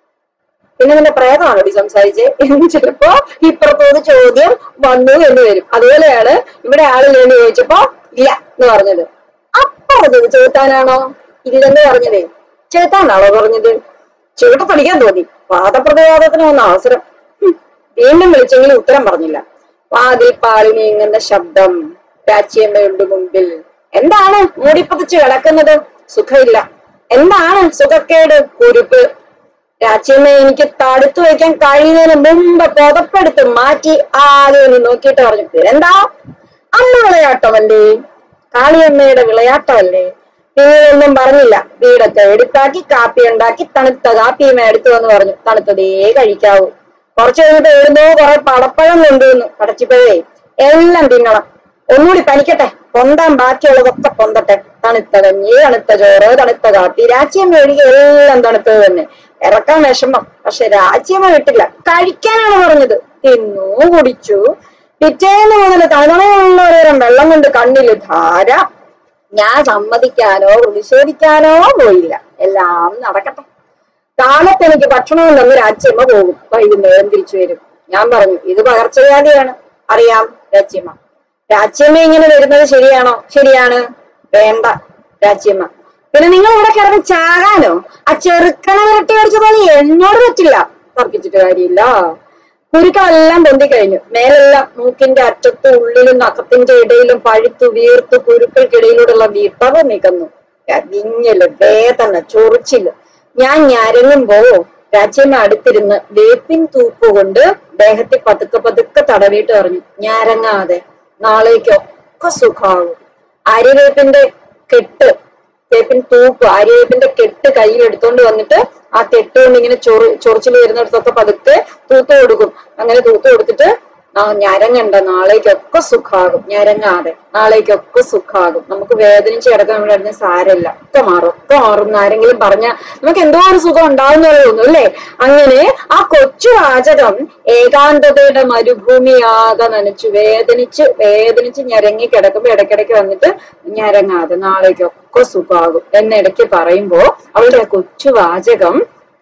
പിന്നെ നിന്റെ പ്രേതമാണോ ഈ സംസാരിച്ചേ എന്ന് ചിലപ്പോ ഇപ്പുറത്തോന്ന് ചോദ്യം വന്നു എന്ന് വരും അതുപോലെയാണ് ഇവിടെ ആളില്ലേ എന്ന് ചോദിച്ചപ്പോ ഇല്ല എന്ന് പറഞ്ഞത് അപ്പൊ പറഞ്ഞത് ചെറുത്താനാണോ ഇല്ലെന്ന് പറഞ്ഞതേ ചെറുത്താനാണോ പറഞ്ഞത് ചുവട്ട് പഠിക്കാൻ തോന്നി വാദപ്രതിവാദത്തിന് വന്ന അവസരം ഹും. വീണ്ടും വിളിച്ചെങ്കിലും ഉത്തരം പറഞ്ഞില്ല വാതിൽ പാളി നീങ്ങുന്ന ശബ്ദം രാച്ചിയമ്മയുണ്ട് മുമ്പിൽ എന്താണ് മൂടിപ്പതിച്ച് കിടക്കുന്നത് സുഖമില്ല എന്താണ് സുഖക്കേട് കുരുപ്പ് രാജ്യമ്മ എനിക്ക് തടുത്തു വയ്ക്കാൻ കഴിയുന്നതിന് മുമ്പ് പുതപ്പെടുത്ത് മാറ്റി ആദ്യം ഒന്ന് നോക്കിയിട്ട് പറഞ്ഞു ഇതെന്താ അമ്മ വിളയാട്ടമല്ലേ കാളിയമ്മയുടെ വിളയാട്ടമല്ലേ വീടൊന്നും പറഞ്ഞില്ല വീടൊക്കെ എടുത്താക്കി കാപ്പി ഉണ്ടാക്കി തണുത്ത കാപ്പിയും എടുത്തു വന്ന് പറഞ്ഞു തണുത്തതേ കഴിക്കാവൂ കുറച്ചു കഴിഞ്ഞിട്ട് എഴുന്നോ കുറെ പടപ്പഴം കൊണ്ടുവന്നു പടച്ചിപ്പഴേ എല്ലാം തിന്നണം ഒന്നുകൂടി പനിക്കട്ടെ പൊന്താൻ ബാക്കിയുള്ളതൊക്കെ പൊന്തട്ടെ തണുത്ത കഞ്ഞി തണുത്ത ചോറ് തണുത്ത കാപ്പി രാജ്യമ്മ ഒഴികെ എല്ലാം തണുത്തത് തന്നെ ഇറക്കാൻ വിഷമം പക്ഷെ രാജ്യമ്മ വിട്ടില്ല കഴിക്കാനാണ് പറഞ്ഞത് തിന്നു കുടിച്ചു പിറ്റേന്ന് മുതൽ തണുതണയുള്ള ഒരുതരം വെള്ളം കൊണ്ട് കണ്ണില് ധാര ഞാൻ സമ്മതിക്കാനോ പ്രതിഷേധിക്കാനോ പോയില്ല എല്ലാം നടക്കട്ടെ കാലത്ത് എനിക്ക് ഭക്ഷണവും തന്ന് രാജ്യമ്മ പോകും വൈകുന്നേരം തിരിച്ചു വരും ഞാൻ പറഞ്ഞു ഇത് പകർച്ചവ്യാധിയാണ് അറിയാം രാജ്യമ്മ രാജ്യമ്മ ഇങ്ങനെ വരുന്നത് ശരിയാണോ ശരിയാണ് വേണ്ട രാജ്യമ്മ പിന്നെ നിങ്ങൾ ഇവിടെ കിടന്ന് ചാകാനോ ആ ചെറുക്കനെ വിരട്ടി അടിച്ചു തോന്നി എന്നോട് പറ്റില്ല തർക്കിച്ചിട്ട് കാര്യമില്ല കുരുക്കളെല്ലാം പൊന്തിക്കഴിഞ്ഞു മേലെല്ലാം മൂക്കിന്റെ അറ്റത്തും ഉള്ളിലും നഖത്തിന്റെ ഇടയിലും പഴുത്തു വീർത്തു കുരുക്കൾക്കിടയിലൂടെയുള്ള വിടവ് നികന്നു വിങ്ങല് വേദന ചൊറിച്ചില് ഞാൻ ഞരങ്ങുമ്പോ രാജ്യമ്മ അടുത്തിരുന്ന് വേപ്പിൻ തൂപ്പ് കൊണ്ട് ദേഹത്തിൽ പതുക്കെ പതുക്കെ തടവിയിട്ട് പറഞ്ഞു ഞരങ്ങാതെ നാളേക്കൊക്കെ സുഖാവും അരിവേപ്പിന്റെ കെട്ട് വേപ്പിൻ തൂപ്പ് ആര്യവേപ്പിന്റെ കെട്ട് കയ്യിൽ എടുത്തോണ്ട് വന്നിട്ട് ആ കെട്ട് കൊണ്ട് ഇങ്ങനെ ചൊറി ചൊറിച്ചിൽ വരുന്നിടത്തൊക്കെ പതുക്കെ തൂത്ത് കൊടുക്കും അങ്ങനെ തൂത്ത് കൊടുത്തിട്ട് ആ ഞരങ്ങണ്ട നാളേക്കൊക്കെ സുഖാകും ഞരങ്ങാതെ നാളേക്കൊക്കെ സുഖാകും നമുക്ക് വേദനിച്ച് കിടക്കാൻ നമ്മൾ അറിഞ്ഞ സാരമില്ല ഒക്കെ മാറും ഒക്കെ മാറും എന്ന് ആരെങ്കിലും പറഞ്ഞാൽ നമുക്ക് എന്തോ ഒരു സുഖം ഉണ്ടാവുന്നതേ തോന്നുന്നു അല്ലേ അങ്ങനെ ആ കൊച്ചു വാചകം ഏകാന്തതയുടെ മരുഭൂമിയാകെ നനച്ചു വേദനിച്ച് വേദനിച്ച് ഞരങ്ങി കിടക്കുമ്പോ ഇടയ്ക്കിടയ്ക്ക് വന്നിട്ട് ഞരങ്ങാതെ നാളേക്കൊക്കെ സുഖാകും എന്നിടയ്ക്ക് പറയുമ്പോ അവളുടെ ആ കൊച്ചു വാചകം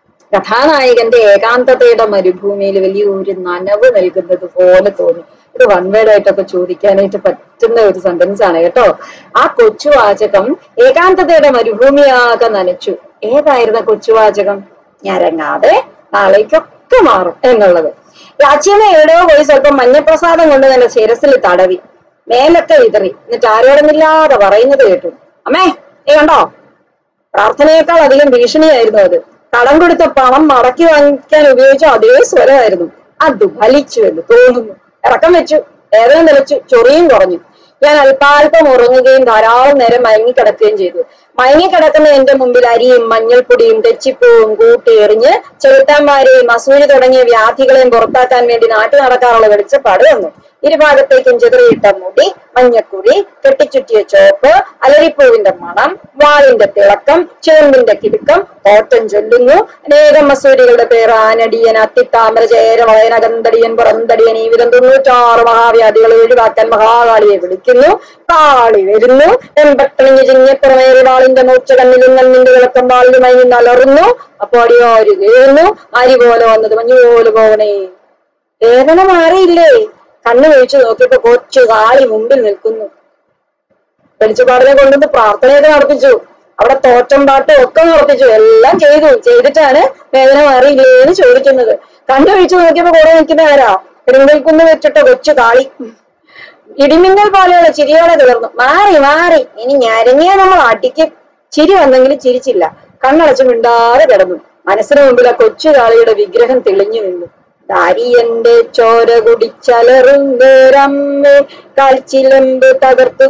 കഥാനായകന്റെ ഏകാന്തതയുടെ മരുഭൂമിയിൽ വലിയൊരു നനവ് നൽകുന്നത് പോലെ തോന്നി ഇത് വൺ വേർഡ് ആയിട്ടൊക്കെ ചോദിക്കാനായിട്ട് പറ്റുന്ന ഒരു സെന്റൻസ് ആണ് കേട്ടോ ആ കൊച്ചു വാചകം ഏകാന്തതയുടെ മരുഭൂമിയാകെ നനച്ചു ഏതായിരുന്നു ആ കൊച്ചു വാചകം ഞരങ്ങാതെ നാളേക്കൊക്കെ കറുപ്പ് മാറും എന്നുള്ളത് രാജ്യമേ എവിടെയോ പോയി സ്വല്പം മഞ്ഞപ്രസാദം കൊണ്ട് തന്നെ ശിരസിൽ തടവി മേലൊക്കെ വിതറി എന്നിട്ട് ആരോടുമില്ലാതെ പറയുന്നത് കേട്ടു അമ്മേ ഏ കണ്ടോ പ്രാർത്ഥനയേക്കാൾ അധികം ഭീഷണിയായിരുന്നു അത് കടം കൊടുത്ത പണം മടക്കി വാങ്ങിക്കാൻ ഉപയോഗിച്ച അതേ സ്വരമായിരുന്നു അത് ഫലിച്ചു എന്ന് തോന്നുന്നു ഇറക്കം വെച്ചു വേദന നിലച്ചു ചൊറിയും കുറഞ്ഞു ഞാൻ അല്പാൽപ്പം ഉറങ്ങുകയും ധാരാളം നേരം മയങ്ങിക്കിടക്കുകയും ചെയ്തു മയങ്ങിക്കിടക്കുന്ന എന്റെ മുമ്പിൽ അരിയും മഞ്ഞൾപ്പൊടിയും തെച്ചിപ്പൂവും കൂട്ടി എറിഞ്ഞ് ചെറുത്താന്മാരെയും അസൂരി തുടങ്ങിയ വ്യാധികളെയും പുറത്താക്കാൻ വേണ്ടി നാട്ടു നടക്കാറുള്ള വെളിച്ചപ്പാട് വന്നു ഇരുഭാഗത്തേക്കും ചിതറിയിട്ട മുടി മഞ്ഞക്കുറി കെട്ടിച്ചുറ്റിയ ചോപ്പ് അലരിപ്പൂവിന്റെ മണം വാളിന്റെ തിളക്കം ചേമ്പിന്റെ കിടുക്കം ഓട്ടം ചൊല്ലുന്നു അനേകം മസൂരികളുടെ പേര് ആനടിയൻ അത്തിത്താമര ചേര വളയനകന്തടിയൻ പുറന്തടിയൻ ഈ വിധം തൊണ്ണൂറ്റാറ് മഹാവ്യാധികളെ ഒഴിവാക്കാൻ മഹാകാളിയെ വിളിക്കുന്നു കാളി വരുന്നു എൺപത്തണിഞ്ഞ് ചിങ്ങപ്പുറമേറി വാളിന്റെ മൂർച്ച കണ്ണിലും കണ്ണിന്റെ വിളക്കം വാളിലുമായി നിന്ന് അലറുന്നു അപ്പൊ അടിയോര് വീഴുന്നു അരി പോലെ വന്നത് മഞ്ഞു പോലെ പോകണേ വേദന മാറിയില്ലേ കണ്ണു വീഴ്ച നോക്കിയപ്പോ കൊച്ചു കാളി മുമ്പിൽ നിൽക്കുന്നു വെളിച്ചപ്പാടിനെ കൊണ്ടുവന്ന് പ്രാർത്ഥനയൊക്കെ നടത്തിച്ചു അവിടെ തോറ്റം പാട്ടും ഒക്കെ നടത്തിച്ചു എല്ലാം ചെയ്തു ചെയ്തിട്ടാണ് വേദന മാറിയില്ലേ എന്ന് ചോദിക്കുന്നത് കണ്ണു വീഴ്ച നോക്കിയപ്പോ കൂടെ നിൽക്കുന്നവരാ പെരുങ്കൽക്കുന്ന് വെച്ചിട്ട് കൊച്ചു കാളി ഇടിമിന്നൽ പോലെയുള്ള ചിരിയോടെ തീർന്നു മാറി മാറി ഇനി ഞരങ്ങിയ നമ്മൾ അടിക്ക് ചിരി വന്നെങ്കിലും ചിരിച്ചില്ല കണ്ണടച്ച് മിണ്ടാതെ കിടന്നു മനസ്സിന് മുമ്പിൽ ആ കൊച്ചു കാളിയുടെ വിഗ്രഹം തെളിഞ്ഞു നിന്നു ദാരിയന്റെ ചോര കുടിച്ചലറുന്നോരമ്മേ കാൽച്ചിലമ്പ് തകർത്തു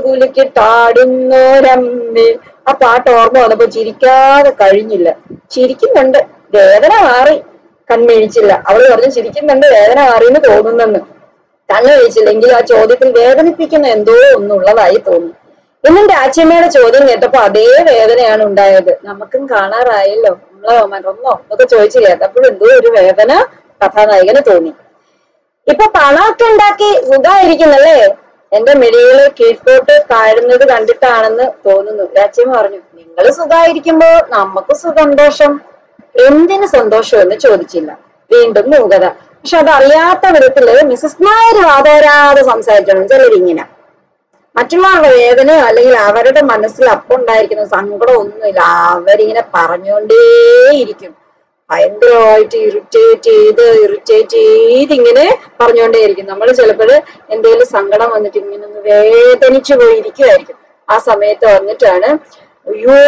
കുലുക്കിട്ടാടുന്നോരമ്മേ ആ പാട്ട് ഓർമ്മ വന്നപ്പോ ചിരിക്കാതെ കഴിഞ്ഞില്ല ചിരിക്കുന്നുണ്ട് വേദന മാറി കൺമിഴിച്ചില്ല അവള് പറഞ്ഞു ചിരിക്കുന്നുണ്ട് വേദന മാറിയെന്ന് തോന്നുന്നെന്ന് കണ്ണു കഴിച്ചില്ലെങ്കിൽ ആ ചോദ്യത്തിൽ വേദനിപ്പിക്കുന്ന എന്തോ ഒന്നുള്ളതായി തോന്നി ഇന്നും രാജ്യമ്മയുടെ ചോദ്യം കേട്ടപ്പോ അതേ വേദനയാണ് ഉണ്ടായത് നമുക്കും കാണാറായല്ലോ നമ്മളോ മറന്നോ എന്നൊക്കെ ചോദിച്ചില്ലേ അപ്പോഴും എന്തോ ഒരു വേദന കഥാനായകന് തോന്നി ഇപ്പൊ പണമൊക്കെ ഉണ്ടാക്കി സുഖമായിരിക്കുന്നല്ലേ എന്റെ മിഴികള് കീഴ്പോട്ട് താഴുന്നത് കണ്ടിട്ടാണെന്ന് തോന്നുന്നു രാജ്യം പറഞ്ഞു നിങ്ങൾ സുഖമായിരിക്കുമ്പോ നമുക്ക് സന്തോഷം എന്തിന് സന്തോഷം എന്ന് ചോദിച്ചില്ല വീണ്ടും മൂകത പക്ഷെ അതറിയാത്ത വിധത്തില് മിസസ് നായർ വാതോരാതെ സംസാരിക്കണം ചിലരിങ്ങനെ മറ്റുള്ളവരുടെ വേദന അല്ലെങ്കിൽ അവരുടെ മനസ്സിൽ അപ്പം ഉണ്ടായിരിക്കുന്ന സങ്കടം ഒന്നുമില്ല അവരിങ്ങനെ പറഞ്ഞുകൊണ്ടേയിരിക്കും ഭയങ്കരമായിട്ട് ഇറിറ്റേറ്റ് ചെയ്ത് ഇറിറ്റേറ്റ് ചെയ്ത് ഇങ്ങനെ പറഞ്ഞുകൊണ്ടേയിരിക്കും നമ്മൾ ചിലപ്പോൾ എന്തെങ്കിലും സങ്കടം വന്നിട്ട് ഇങ്ങനെ ഒന്ന് വേദനിച്ചു പോയിരിക്കുമായിരിക്കും ആ സമയത്ത് വന്നിട്ടാണ് അയ്യോ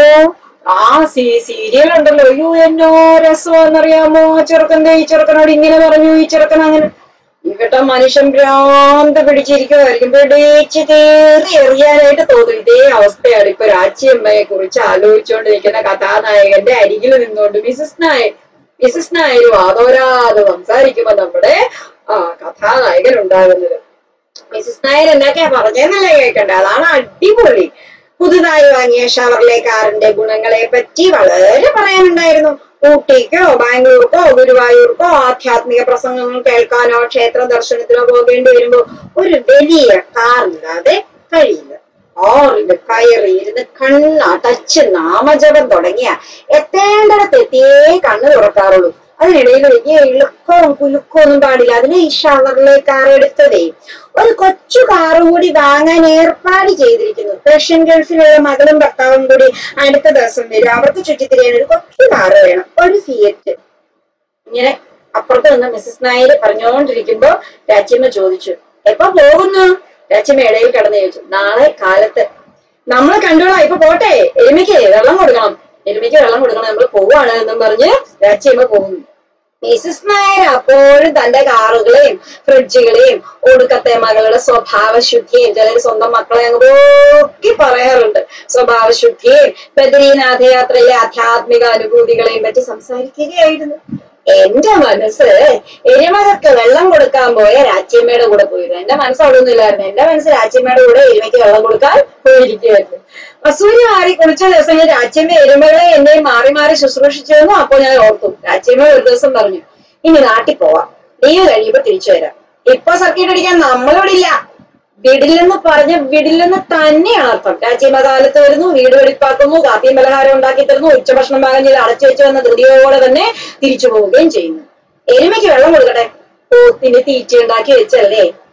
ആ സീ സീരിയൽ ഉണ്ടല്ലോ അയ്യോ എന്നോ രസമാണെന്നറിയാമോ ആ ചെറുക്കന്റെ ഈ ചെറുക്കനോട് ഇങ്ങനെ പറഞ്ഞു ഈ ചെറുക്കൻ അങ്ങനെ ഇവിടെ മനുഷ്യൻ ഭ്രാന്ത് പിടിച്ചിരിക്കുമായിരിക്കും പിടിച്ച് കയറി എറിയാനായിട്ട് തോന്നും ഇതേ അവസ്ഥയാണ് ഇപ്പൊ രാച്ചിയമ്മയെ കുറിച്ച് ആലോചിച്ചുകൊണ്ടിരിക്കുന്ന കഥാനായകന്റെ അരികിൽ നിന്നുകൊണ്ട് മിസസ് നായർ മിസസ് നായർ വാതോരാതെ സംസാരിക്കുമ്പോ നമ്മുടെ ആ കഥാനായകൻ ഉണ്ടാകുന്നത് മിസസ് നായർ എന്തൊക്കെയാ പറഞ്ഞെന്നല്ലേ കേൾക്കണ്ടേ അതാണ് അടിപൊളി പുതുതായി വാങ്ങിയ ഷവർലെ കാറിന്റെ ഗുണങ്ങളെ പറ്റി വളരെ പറയാനുണ്ടായിരുന്നു ഊട്ടിക്കോ ബാംഗ്ലൂർക്കോ ഗുരുവായൂർക്കോ ആധ്യാത്മിക പ്രസംഗങ്ങൾ കേൾക്കാനോ ക്ഷേത്ര ദർശനത്തിനോ പോകേണ്ടി വരുമ്പോ ഒരു വലിയ കാറില്ലാതെ കഴിയില്ല ഓറിൽ കയറി ഇരുന്ന് കണ്ണടച്ച് നാമജപം തുടങ്ങിയ എത്തേണ്ടിടത്ത് എത്തിയേ കണ്ണ് തുറക്കാറുള്ളൂ അതിനിടയിൽ വലിയ ഇളുക്കവും കുലുക്കവും ഒന്നും പാടില്ല അതിന് ഈ ഷവറിലെ കാർ എടുത്തതേ ഒരു കൊച്ചു കാറും കൂടി വാങ്ങാൻ ഏർപ്പാട് ചെയ്തിരിക്കുന്നു റഷ്യൻ ഗൾഫിലുള്ള മകളും ഭർത്താവും കൂടി അടുത്ത ദിവസം വരും അവർക്ക് ചുറ്റിത്തിരിയാൻ ഒരു കൊച്ചു കാറ് വേണം ഒരു ഫിയറ്റ് ഇങ്ങനെ അപ്പുറത്ത് നിന്ന് മിസസ് നായർ പറഞ്ഞുകൊണ്ടിരിക്കുമ്പോ രാജ്യമ്മ ചോദിച്ചു എപ്പോ പോകുന്നു രാജ്യമ്മ ഇടയിൽ കടന്ന് ചോദിച്ചു നാളെ കാലത്ത് നമ്മൾ കണ്ടോളാം ഇപ്പൊ പോട്ടെ എരുമയ്ക്ക് വെള്ളം കൊടുക്കണം എരുമയ്ക്ക് വെള്ളം കൊടുക്കണം നമ്മൾ പോവാണ് എന്നും പറഞ്ഞ് രാജ്യമ്മ പോകുന്നു മിസസ് നായർ അപ്പോഴും തന്റെ കാറുകളെയും ഫ്രിഡ്ജുകളെയും ഒടുക്കത്തെ മകളുടെ സ്വഭാവശുദ്ധിയും ചിലർ സ്വന്തം മക്കളെ അങ്ങ് പോക്കി പറയാറുണ്ട് സ്വഭാവശുദ്ധിയെയും ബദ്രീനാഥ യാത്രയിലെ ആധ്യാത്മിക അനുഭൂതികളെയും പറ്റി സംസാരിക്കുകയായിരുന്നു എന്റെ മനസ്സ് എരുമകൾക്ക് വെള്ളം കൊടുക്കാൻ പോയ രാജ്യമ്മയുടെ കൂടെ പോയിരുന്നു എന്റെ മനസ്സ് അവിടെ ഒന്നുമില്ലായിരുന്നു എന്റെ മനസ്സ് രാജ്യമ്മയുടെ കൂടെ എരുമയ്ക്ക് വെള്ളം കൊടുക്കാൻ പോയിരിക്കുകയായിരുന്നു അസൂര്യ മാറി കുളിച്ച ദിവസങ്ങളിൽ രാജ്യമ്മ എരുമകളെ എന്നെയും മാറി മാറി ശുശ്രൂഷിച്ചിരുന്നു അപ്പൊ ഞാൻ ഓർത്തു രാജ്യമ്മ ഒരു ദിവസം പറഞ്ഞു ഇനി നാട്ടിൽ പോവാം ലീവ് കഴിയുമ്പോ തിരിച്ചു വരാം ഇപ്പൊ സർക്കിട്ട് അടിക്കാൻ നമ്മളിവിടെ ഇല്ല വിടില്ലെന്ന് പറഞ്ഞ വിടില്ലെന്ന് തന്നെയാണ് അർത്ഥം രാജ്യമ കാലത്ത് വരുന്നു വീട് വെടിപ്പാക്കുന്നു കാപ്പിയും പലഹാരം ഉണ്ടാക്കി തരുന്നു ഉച്ചഭക്ഷണം പാകം ചെയ്ത് അടച്ചു വെച്ച് വന്ന ധൃതിയോടെ തന്നെ തിരിച്ചു പോവുകയും ചെയ്യുന്നു എരുമയ്ക്ക് വെള്ളം കൊടുക്കട്ടെ പോത്തിന് തീറ്റ ഉണ്ടാക്കി വെച്ചല്ലേ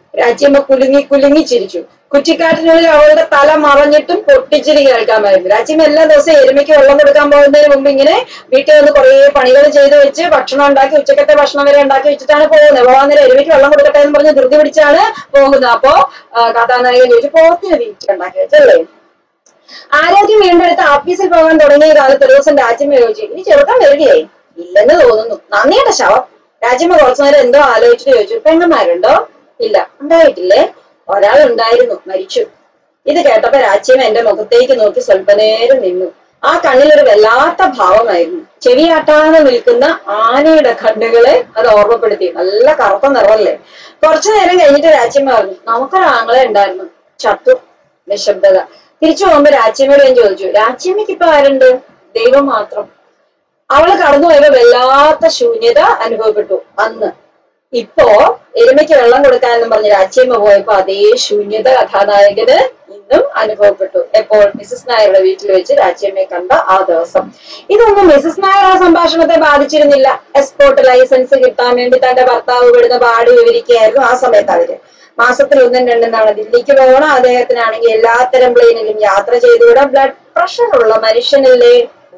രാജ്യമ്മ കുലുങ്ങി കുലുങ്ങി ചിരിച്ചു കുറ്റിക്കാട്ടിനുള്ളിൽ അവളുടെ തല മറഞ്ഞിട്ടും പൊട്ടിച്ചിരി കേൾക്കാമായിരുന്നു രാജ്യമ്മ എല്ലാ ദിവസവും എരുമയ്ക്ക് വെള്ളം കൊടുക്കാൻ പോകുന്നതിന് മുമ്പ് ഇങ്ങനെ വീട്ടിൽ വന്ന് കുറേ പണികൾ ചെയ്ത് വെച്ച് ഭക്ഷണം ഉണ്ടാക്കി ഉച്ചക്കത്തെ ഭക്ഷണം വരെ ഉണ്ടാക്കി വെച്ചിട്ടാണ് പോകുന്നത് പോകാൻ നേരം എരുമയ്ക്ക് വെള്ളം കൊടുക്കട്ടെ എന്ന് പറഞ്ഞ് ധൃതി പിടിച്ചാണ് പോകുന്നത് അപ്പോ ആ, കഥാനായകൻ ചോദിച്ചു പോത്തിന് തീറ്റ ഉണ്ടാക്കി വെച്ചല്ലേ ആരോഗ്യം വീണ്ടെടുത്ത് ആഫീസിൽ പോകാൻ തുടങ്ങിയ കാലത്ത് ഒരു ദിവസം രാജ്യമ്മ ചോദിച്ചു ഇനി ചെറുക്കാൻ വരികയായി ഇല്ലെന്ന് തോന്നുന്നു നന്ദിയുടെ ശവം രാജ്യമ്മ കുറച്ചു നേരം എന്തോ ആലോചിച്ചിട്ട് ചോദിച്ചു പെങ്ങന്മാരുണ്ടോ ഇല്ല ഉണ്ടായിട്ടില്ലേ ഒരാൾ ഉണ്ടായിരുന്നു മരിച്ചു ഇത് കേട്ടപ്പോ രാജ്യമ്മ എന്റെ മുഖത്തേക്ക് നോക്കി സ്വല്പനേരം നിന്നു ആ കണ്ണിൽ ഒരു വല്ലാത്ത ഭാവമായിരുന്നു ചെവിയാട്ടാതെ നിൽക്കുന്ന ആനയുടെ കണ്ണുകളെ അത് ഓർമ്മപ്പെടുത്തി നല്ല കറുത്ത നിറമല്ലേ കുറച്ചു നേരം കഴിഞ്ഞിട്ട് രാജ്യമ്മ പറഞ്ഞു നമുക്കൊരാങ്ങളെ ഉണ്ടായിരുന്നു ചത്തു നിശബ്ദത തിരിച്ചു പോകുമ്പോ രാജ്യമ്മയോട് ഞാൻ ചോദിച്ചു രാജ്യമ്മയ്ക്ക് ഇപ്പൊ ആരുണ്ട് ദൈവം മാത്രം അവള് കടന്നു പോയപ്പോ വല്ലാത്ത ശൂന്യത അനുഭവപ്പെട്ടു അന്ന് ഇപ്പോ എരുമയ്ക്ക് വെള്ളം കൊടുക്കാനെന്നും പറഞ്ഞ് രാജ്യമ്മ പോയപ്പോ അതേ ശൂന്യത കഥാനായകന് ഇന്നും അനുഭവപ്പെട്ടു എപ്പോൾ മിസസ് നായരുടെ വീട്ടിൽ വെച്ച് രാജ്യമ്മയെ കണ്ട ആ ദിവസം ഇതൊന്നും മിസസ് നായർ ആ സംഭാഷണത്തെ ബാധിച്ചിരുന്നില്ല എക്സ്പോർട്ട് ലൈസൻസ് കിട്ടാൻ വേണ്ടി തന്റെ ഭർത്താവ് വിടുന്ന പാട് വിവരിക്കുകയായിരുന്നു ആ സമയത്ത് അവര് മാസത്തിൽ ഒന്നും രണ്ടും തവണ ദില്ലിക്ക് പോകണം അദ്ദേഹത്തിനാണെങ്കിൽ എല്ലാത്തരം പ്ലെയിനിലും യാത്ര ചെയ്തുകൂടെ ബ്ലഡ് പ്രഷർ ഉള്ള മനുഷ്യനല്ലേ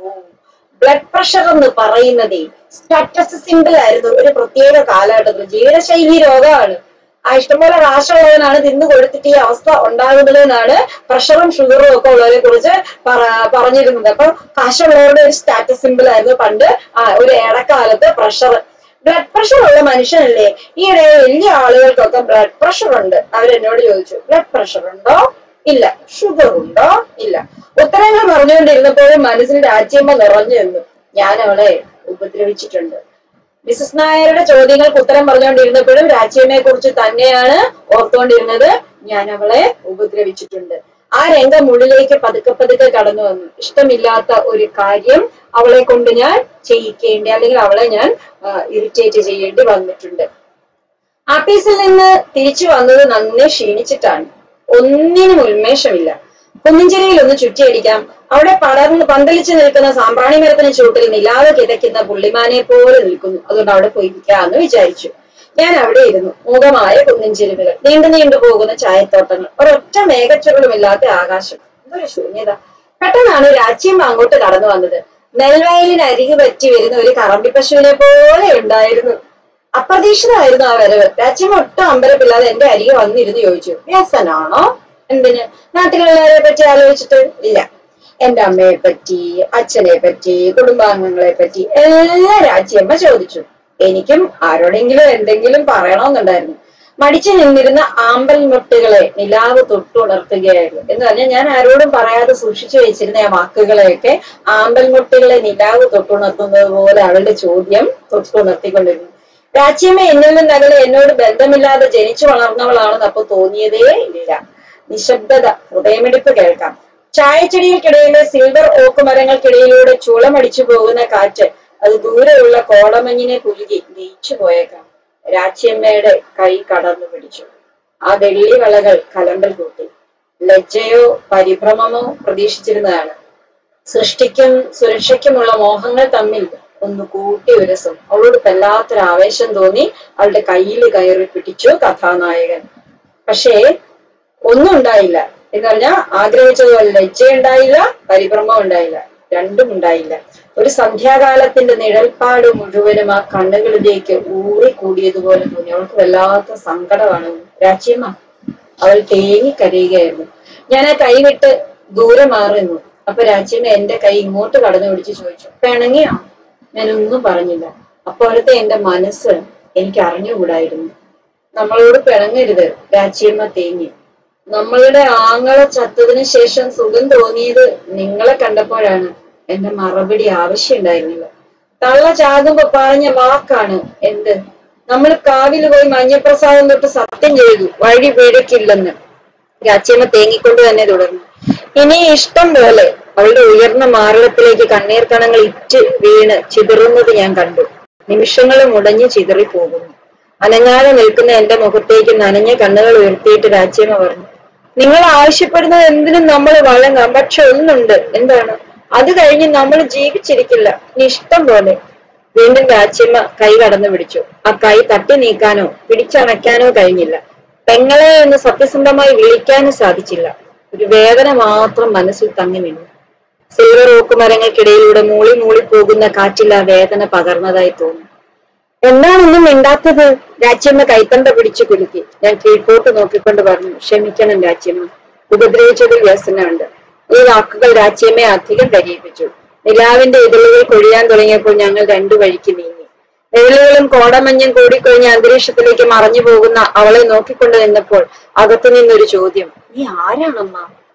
ബ്ലഡ് പ്രഷർ എന്ന് പറയുന്നതേ സ്റ്റാറ്റസ് സിമ്പിൾ ആയിരുന്നു ഒരു പ്രത്യേക കാലഘട്ടത്തിൽ ജീവിതശൈലി രോഗമാണ് ആ ഇഷ്ടംപോലെ കാശുള്ളവനാണ് തിന്നു കൊടുത്തിട്ട് ഈ അവസ്ഥ ഉണ്ടാകുന്നത് എന്നാണ് പ്രഷറും ഷുഗറും ഒക്കെ ഉള്ളവരെ കുറിച്ച് പറ- പറഞ്ഞിരുന്നത് അപ്പൊ കാശുള്ളവരുടെ ഒരു സ്റ്റാറ്റസ് സിമ്പിൾ ആയിരുന്നു പണ്ട് ആ ഒരു ഇടക്കാലത്ത് പ്രഷർ ബ്ലഡ് പ്രഷർ ഉള്ള മനുഷ്യനല്ലേ ഈയിടെ വലിയ ആളുകൾക്കൊക്കെ ബ്ലഡ് പ്രഷർ ഉണ്ട് അവരെന്നോട് ചോദിച്ചു ബ്ലഡ് പ്രഷർ ഉണ്ടോ ഇല്ല ഷുഗർ ഉണ്ടോ ഇല്ല ഉത്തരങ്ങൾ പറഞ്ഞുകൊണ്ടിരുന്നപ്പോഴും മനസ്സിൽ രാജ്യമ്മ നിറഞ്ഞു നിന്നു ഞാൻ അവളെ ഉപദ്രവിച്ചിട്ടുണ്ട് മിസസ് നായരുടെ ചോദ്യങ്ങൾക്ക് ഉത്തരം പറഞ്ഞുകൊണ്ടിരുന്നപ്പോഴും രാജ്യമ്മയെ കുറിച്ച് തന്നെയാണ് ഓർത്തുകൊണ്ടിരുന്നത് ഞാൻ അവളെ ഉപദ്രവിച്ചിട്ടുണ്ട് ആ രംഗം ഉള്ളിലേക്ക് പതുക്കെ പതുക്കെ കടന്നു വന്നു ഇഷ്ടമില്ലാത്ത ഒരു കാര്യം അവളെ കൊണ്ട് ഞാൻ ചെയ്യിക്കേണ്ടി അല്ലെങ്കിൽ അവളെ ഞാൻ ഇറിറ്റേറ്റ് ചെയ്യേണ്ടി വന്നിട്ടുണ്ട് ആപ്പീസിൽ നിന്ന് തിരിച്ചു വന്നത് നന്നെ ക്ഷീണിച്ചിട്ടാണ് ഒന്നിനും ഉന്മേഷമില്ല കുന്നിഞ്ചിരയിൽ ഒന്ന് ചുറ്റിയടിക്കാം അവിടെ പടർന്ന് പന്തലിച്ചു നിൽക്കുന്ന സാമ്പ്രാണി മരത്തിന് ചൂട്ടിൽ നിലാവ് കിതയ്ക്കുന്ന പുള്ളിമാനെ പോലെ നിൽക്കുന്നു അതുകൊണ്ട് അവിടെ പോയി ഇരിക്കാന്ന് വിചാരിച്ചു ഞാൻ അവിടെ ഇരുന്നു മൂകമായ കുന്നിൻചെരുവുകൾ നീണ്ടു നീണ്ടു പോകുന്ന ചായത്തോട്ടങ്ങൾ ഒരൊറ്റ മേഘച്ചുരുളുമില്ലാത്ത ആകാശം എന്തൊരു ശൂന്യത പെട്ടെന്നാണ് രാജ്യം അങ്ങോട്ട് കടന്നു വന്നത് നെൽവയലിന് അരികു പറ്റി വരുന്ന ഒരു കറമ്പി പശുവിനെ പോലെ ഉണ്ടായിരുന്നു അപ്രതീക്ഷിതമായിരുന്നു ആ വരവ് രാജ്യം ഒട്ടും അമ്പരപ്പില്ലാതെ എന്റെ അരികെ വന്നിരുന്ന് ചോദിച്ചു വ്യസനാണോ എന്തിന് നാട്ടിലുള്ളവരെ പറ്റി ആലോചിച്ചിട്ട് ഇല്ല എന്റെ അമ്മയെ പറ്റി അച്ഛനെ പറ്റി കുടുംബാംഗങ്ങളെ പറ്റി എല്ലാം രാജ്യമ്മ ചോദിച്ചു എനിക്കും ആരോടെങ്കിലും എന്തെങ്കിലും പറയണമെന്നുണ്ടായിരുന്നു മടിച്ചു നിന്നിരുന്ന ആമ്പൽ മുട്ടുകളെ നിലാവ് തൊട്ടുണർത്തുകയായിരുന്നു എന്ന് പറഞ്ഞാൽ ഞാൻ ആരോടും പറയാതെ സൂക്ഷിച്ചു വെച്ചിരുന്ന ആ വാക്കുകളെയൊക്കെ ആമ്പൽ മുട്ടുകളെ നിലാവ് തൊട്ടുണർത്തുന്നത് പോലെ അവളുടെ ചോദ്യം തൊട്ടുണർത്തിക്കൊണ്ടിരുന്നു രാജ്യമേ എന്നിൽ നിന്നകലെ എന്നോട് ബന്ധമില്ലാതെ ജനിച്ചു വളർന്നവളാണെന്ന് അപ്പൊ തോന്നിയതേ ഇല്ല നിശബ്ദത ഹൃദയമിടിപ്പ് കേൾക്കാം ചായച്ചെടികൾക്കിടയിലെ സിൽവർ ഓക്ക് മരങ്ങൾക്കിടയിലൂടെ ചുളമടിച്ചു പോകുന്ന കാറ്റ് അത് ദൂരെയുള്ള കോടമഞ്ഞിനെ കുലുകി ലയിച്ചു പോയേക്കാം രാജ്യമ്മയുടെ കൈ കടന്നു പിടിച്ചു ആ വെള്ളി വളകൾ കലമ്പൽ കൂട്ടി ലജ്ജയോ പരിഭ്രമമോ പ്രതീക്ഷിച്ചിരുന്നതാണ് സൃഷ്ടിക്കും സുരക്ഷയ്ക്കുമുള്ള മോഹങ്ങൾ തമ്മിൽ ഒന്ന് കൂട്ടി ഉരസും അവളോട് വല്ലാത്തൊരു ആവേശം തോന്നി അവളുടെ കയ്യിൽ കയറി പിടിച്ചു കഥാനായകൻ പക്ഷേ ഒന്നും ഉണ്ടായില്ല എന്ന് പറഞ്ഞാൽ ആഗ്രഹിച്ചതുപോലെ ലജ്ജ ഉണ്ടായില്ല പരിഭ്രമം ഉണ്ടായില്ല രണ്ടും ഉണ്ടായില്ല ഒരു സന്ധ്യാകാലത്തിന്റെ നിഴൽപ്പാട് മുഴുവനും ആ കണ്ണുകളിലേക്ക് ഊറിക്കൂടിയതുപോലെ തോന്നി അവൾക്ക് വല്ലാത്ത സങ്കടമാണ് രാജ്യമ്മ അവൾ തേങ്ങി കരയുകയായിരുന്നു ഞാൻ ആ കൈ വിട്ട് ദൂരെ മാറുന്നു അപ്പൊ രാജ്യമ്മ എന്റെ കൈ ഇങ്ങോട്ട് കടന്നു പിടിച്ച് ചോദിച്ചു പിണങ്ങിയോ ഞാനൊന്നും പറഞ്ഞില്ല അപ്പോഴത്തെ എന്റെ മനസ്സ് എനിക്ക് അറിഞ്ഞുകൂടായിരുന്നു നമ്മളോട് പിണങ്ങരുത് രാജ്യമ്മ തേങ്ങി നമ്മളുടെ ആങ്ങളെ ചത്തതിന് ശേഷം സുഖം തോന്നിയത് നിങ്ങളെ കണ്ടപ്പോഴാണ് എന്റെ മറുപടി ആവശ്യമുണ്ടായിരുന്നില്ല തള്ള ചാകുമ്പോ പറഞ്ഞ വാക്കാണ് എന്ത് നമ്മൾ കാവിൽ പോയി മഞ്ഞപ്രസാദം തൊട്ട് സത്യം ചെയ്തു വഴി പിഴക്കില്ലെന്ന് രാജ്യമ്മ തേങ്ങിക്കൊണ്ട് തന്നെ തുടർന്നു ഇനി ഇഷ്ടം പോലെ അവളുടെ ഉയർന്ന മാറിടത്തിലേക്ക് കണ്ണീർ കണങ്ങൾ ഇറ്റ് വീണ് ചിതറുന്നത് ഞാൻ കണ്ടു നിമിഷങ്ങൾ മുടഞ്ഞു ചിതറി പോകുന്നു അനങ്ങാതെ നിൽക്കുന്ന എന്റെ മുഖത്തേക്ക് നനഞ്ഞ കണ്ണുകൾ ഉയർത്തിയിട്ട് രാജ്യമ്മ പറഞ്ഞു നിങ്ങൾ ആവശ്യപ്പെടുന്നത് എന്തിനും നമ്മൾ വഴങ്ങാം പക്ഷെ ഒന്നുണ്ട് എന്താണ് അത് കഴിഞ്ഞ് നമ്മൾ ജീവിച്ചിരിക്കില്ല ഇനി ഇഷ്ടം പോലെ വീണ്ടും രാജ്യമ്മ കൈ കടന്നു പിടിച്ചു ആ കൈ തട്ടി നീക്കാനോ പിടിച്ചണയ്ക്കാനോ കഴിഞ്ഞില്ല പെങ്ങളെ എന്ന് സത്യസന്ധമായി വിളിക്കാനും സാധിച്ചില്ല ഒരു വേദന മാത്രം മനസ്സിൽ തങ്ങി നിന്നു സിൽവർ ഓക്ക് മരങ്ങൾക്കിടയിലൂടെ മൂളി മൂളി പോകുന്ന കാറ്റിൽ ആ വേദന പകർന്നതായി തോന്നി എന്താണൊന്നും മിണ്ടാത്തത് രാജ്യമ്മ കൈത്തണ്ട പിടിച്ചു കുലുക്കി ഞാൻ കീഴ്പോട്ട് നോക്കിക്കൊണ്ട് പറഞ്ഞു ക്ഷമിക്കണം രാജ്യമ്മ ഉപദ്രവിച്ചതിൽ വ്യസനമുണ്ട് ഈ വാക്കുകൾ രാജ്യമ്മയെ അധികം ധരിയിപ്പിച്ചു നിലാവിന്റെ ഇതളുകൾ കൊഴിയാൻ തുടങ്ങിയപ്പോൾ ഞങ്ങൾ രണ്ടു വഴിക്ക് നീങ്ങി നിഴലുകളും കോടമഞ്ഞും കൂടിക്കൊഴിഞ്ഞ അന്തരീക്ഷത്തിലേക്ക് മറഞ്ഞു പോകുന്ന അവളെ നോക്കിക്കൊണ്ട് നിന്നപ്പോൾ അകത്തു നിന്നൊരു ചോദ്യം നീ ആരാണമ്മ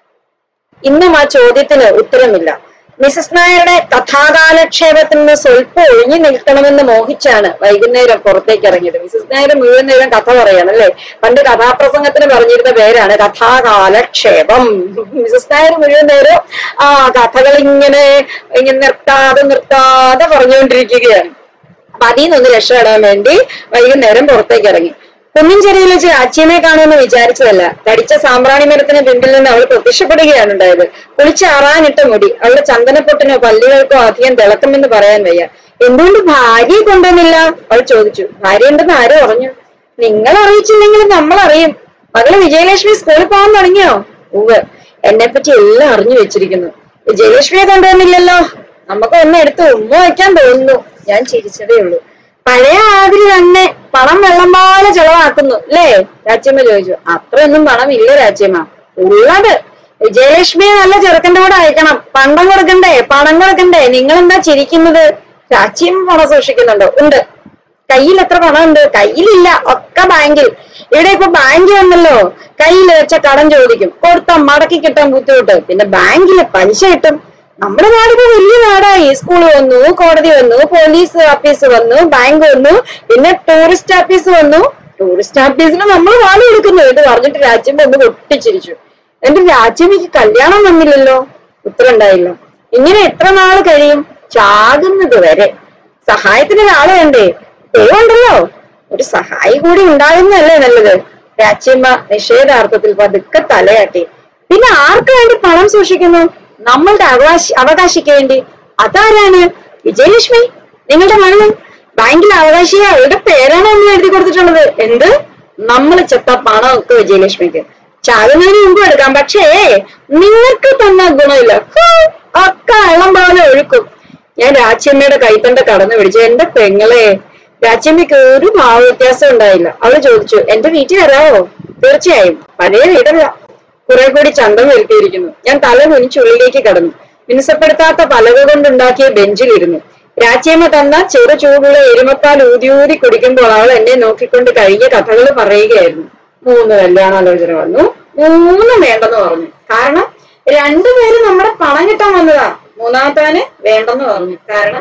ഇന്നും ആ ചോദ്യത്തിന് ഉത്തരമില്ല മിസസ് നായരുടെ കഥാകാലക്ഷേപത്തിൽ നിന്ന് സ്വല്പം ഒഴിഞ്ഞു നിൽക്കണമെന്ന് മോഹിച്ചാണ് വൈകുന്നേരം പുറത്തേക്ക് ഇറങ്ങിയത് മിസസ് നായർ മുഴുവൻ നേരം കഥ പറയാണ് അല്ലെ പണ്ട് കഥാപ്രസംഗത്തിന് പറഞ്ഞിരുന്ന പേരാണ് കഥാകാലക്ഷേപം മിസസ് നായർ മുഴുവൻ നേരം ആ കഥകൾ ഇങ്ങനെ ഇങ്ങനെ നിർത്താതെ നിർത്താതെ പറഞ്ഞുകൊണ്ടിരിക്കുകയാണ് അപ്പൊ അതിൽ നിന്നൊന്ന് രക്ഷപ്പെടാൻ വേണ്ടി വൈകുന്നേരം പുറത്തേക്ക് ഇറങ്ങി കുന്നിൻചെരിയിൽ വെച്ച് രാജ്യമേ കാണുമെന്ന് വിചാരിച്ചതല്ല തടിച്ച സാമ്പ്രാണി മരത്തിന് പിമ്പിൽ നിന്ന് അവൾ പ്രത്യക്ഷപ്പെടുകയാണ് ഉണ്ടായത് കുളിച്ചാറാനിട്ട മുടി അവളുടെ ചന്ദനപ്പൊട്ടിനോ പല്ലുകൾക്കോ അധികം തിളക്കമെന്ന് പറയാൻ വയ്യ എന്തുകൊണ്ട് ഭാര്യയെ കൊണ്ടുവന്നില്ല അവൾ ചോദിച്ചു ഭാര്യ ഉണ്ടെന്ന് ആരോ പറഞ്ഞു നിങ്ങൾ അറിയിച്ചില്ലെങ്കിലും നമ്മൾ അറിയും മകള് വിജയലക്ഷ്മി സ്കൂളിൽ പോകാൻ തുടങ്ങിയോ ഉവ് എന്നെ പറ്റി എല്ലാം അറിഞ്ഞു വെച്ചിരിക്കുന്നു വിജയലക്ഷ്മിയെ കൊണ്ടുവന്നില്ലല്ലോ നമുക്ക് ഒന്ന് എടുത്ത് ഉമ്മ വയ്ക്കാൻ തോന്നുന്നു ഞാൻ ചിരിച്ചതേ ഉള്ളൂ പഴയ ആതിരി തന്നെ പണം വെള്ളം പോലെ ചെലവാക്കുന്നു അല്ലേ രാജ്യമ്മ ചോദിച്ചു അത്രയൊന്നും പണം ഇല്ല രാജ്യമ്മ ഉള്ളത് വിജയലക്ഷ്മിയെ നല്ല ചെറുക്കന്റെ കൂടെ അയക്കണം പണ്ടം കൊടുക്കണ്ടേ പണം കൊടുക്കണ്ടേ നിങ്ങൾ എന്താ ചിരിക്കുന്നത് രാജ്യമ്മ പണം സൂക്ഷിക്കുന്നുണ്ടോ ഉണ്ട് കയ്യിൽ എത്ര പണമുണ്ട് കയ്യിലില്ല ഒക്കെ ബാങ്കിൽ ഇവിടെ ഇപ്പൊ ബാങ്ക് വന്നല്ലോ കയ്യിൽ വെച്ച കടം ചോദിക്കും കൊടുത്ത മടക്കി കിട്ടാൻ ബുദ്ധിമുട്ട് പിന്നെ ബാങ്കില് പലിശ കിട്ടും നമ്മുടെ നാടിപ്പോ വലിയ നാടായി സ്കൂൾ വന്നു കോടതി വന്നു പോലീസ് ഓഫീസ് വന്നു ബാങ്ക് വന്നു പിന്നെ ടൂറിസ്റ്റ് ഓഫീസ് വന്നു ടൂറിസ്റ്റ് ഓഫീസിന് നമ്മൾ വാള് കൊടുക്കുന്നു ഇത് പറഞ്ഞിട്ട് രാജ്യം ഒന്ന് പൊട്ടിച്ചിരിച്ചു എന്റെ രാജ്യമിക്ക് കല്യാണം വന്നില്ലല്ലോ ഉത്തരം ഉണ്ടായില്ല ഇങ്ങനെ എത്ര നാള് കഴിയും ചാകുന്നത് വരെ സഹായത്തിന് ഒരാള് വേണ്ടേ ദൈവമുണ്ടല്ലോ ഒരു സഹായി കൂടി ഉണ്ടാകുന്നതല്ലേ നല്ലത് രാജ്യമ്മ നിഷേധാർത്ഥത്തിൽ പതുക്കെ തലയാട്ടി പിന്നെ ആർക്ക് വേണ്ടി പണം സൂക്ഷിക്കുന്നു നമ്മളുടെ അവകാശ അവകാശിക്ക് വേണ്ടി അതാരാണ് വിജയലക്ഷ്മി നിങ്ങളുടെ മരണം ബാങ്കിൽ അവകാശിയെ അവളുടെ പേരാണ് എന്ന് എഴുതി കൊടുത്തിട്ടുള്ളത് എന്ത് നമ്മൾ ചെത്ത പണമൊക്കെ വിജയലക്ഷ്മിക്ക് ചാകുന്നതിന് മുമ്പ് എടുക്കാം പക്ഷേ നിങ്ങൾക്ക് തന്ന ഗുണമില്ല ഹൂ, ഒക്കെ വെള്ളം പോലെ ഒഴുക്കും ഞാൻ രാജ്യമ്മയുടെ കൈത്തണ്ട കടന്നു പിടിച്ചു എന്റെ പെങ്ങളെ രാജ്യമ്മയ്ക്ക് ഒരു ഭാവ വ്യത്യാസം ഉണ്ടായില്ല അവള് ചോദിച്ചു എന്റെ വീട്ടിൽ വരാവോ തീർച്ചയായും പഴയ വീടല്ല കുറെ കൂടി ചന്തം വരുത്തിയിരിക്കുന്നു ഞാൻ തല കുനിച്ചുള്ളിലേക്ക് കടന്നു മിനുസപ്പെടുത്താത്ത പലക കൊണ്ടുണ്ടാക്കിയ ബെഞ്ചിലിരുന്നു രാജ്യമ്മ തന്ന ചെറു ചൂടുള്ള എരുമപ്പാൽ ഊതി ഊതി കുടിക്കുമ്പോൾ അവൾ എന്നെ നോക്കിക്കൊണ്ട് കഴിഞ്ഞ കഥകൾ പറയുകയായിരുന്നു മൂന്ന് കല്യാണാലോചന വന്നു മൂന്ന് വേണ്ടെന്ന് പറഞ്ഞു കാരണം രണ്ടുപേരും നമ്മുടെ പണം കിട്ടാൻ വന്നതാ മൂന്നാമത്തവന് വേണ്ടെന്ന് പറഞ്ഞു കാരണം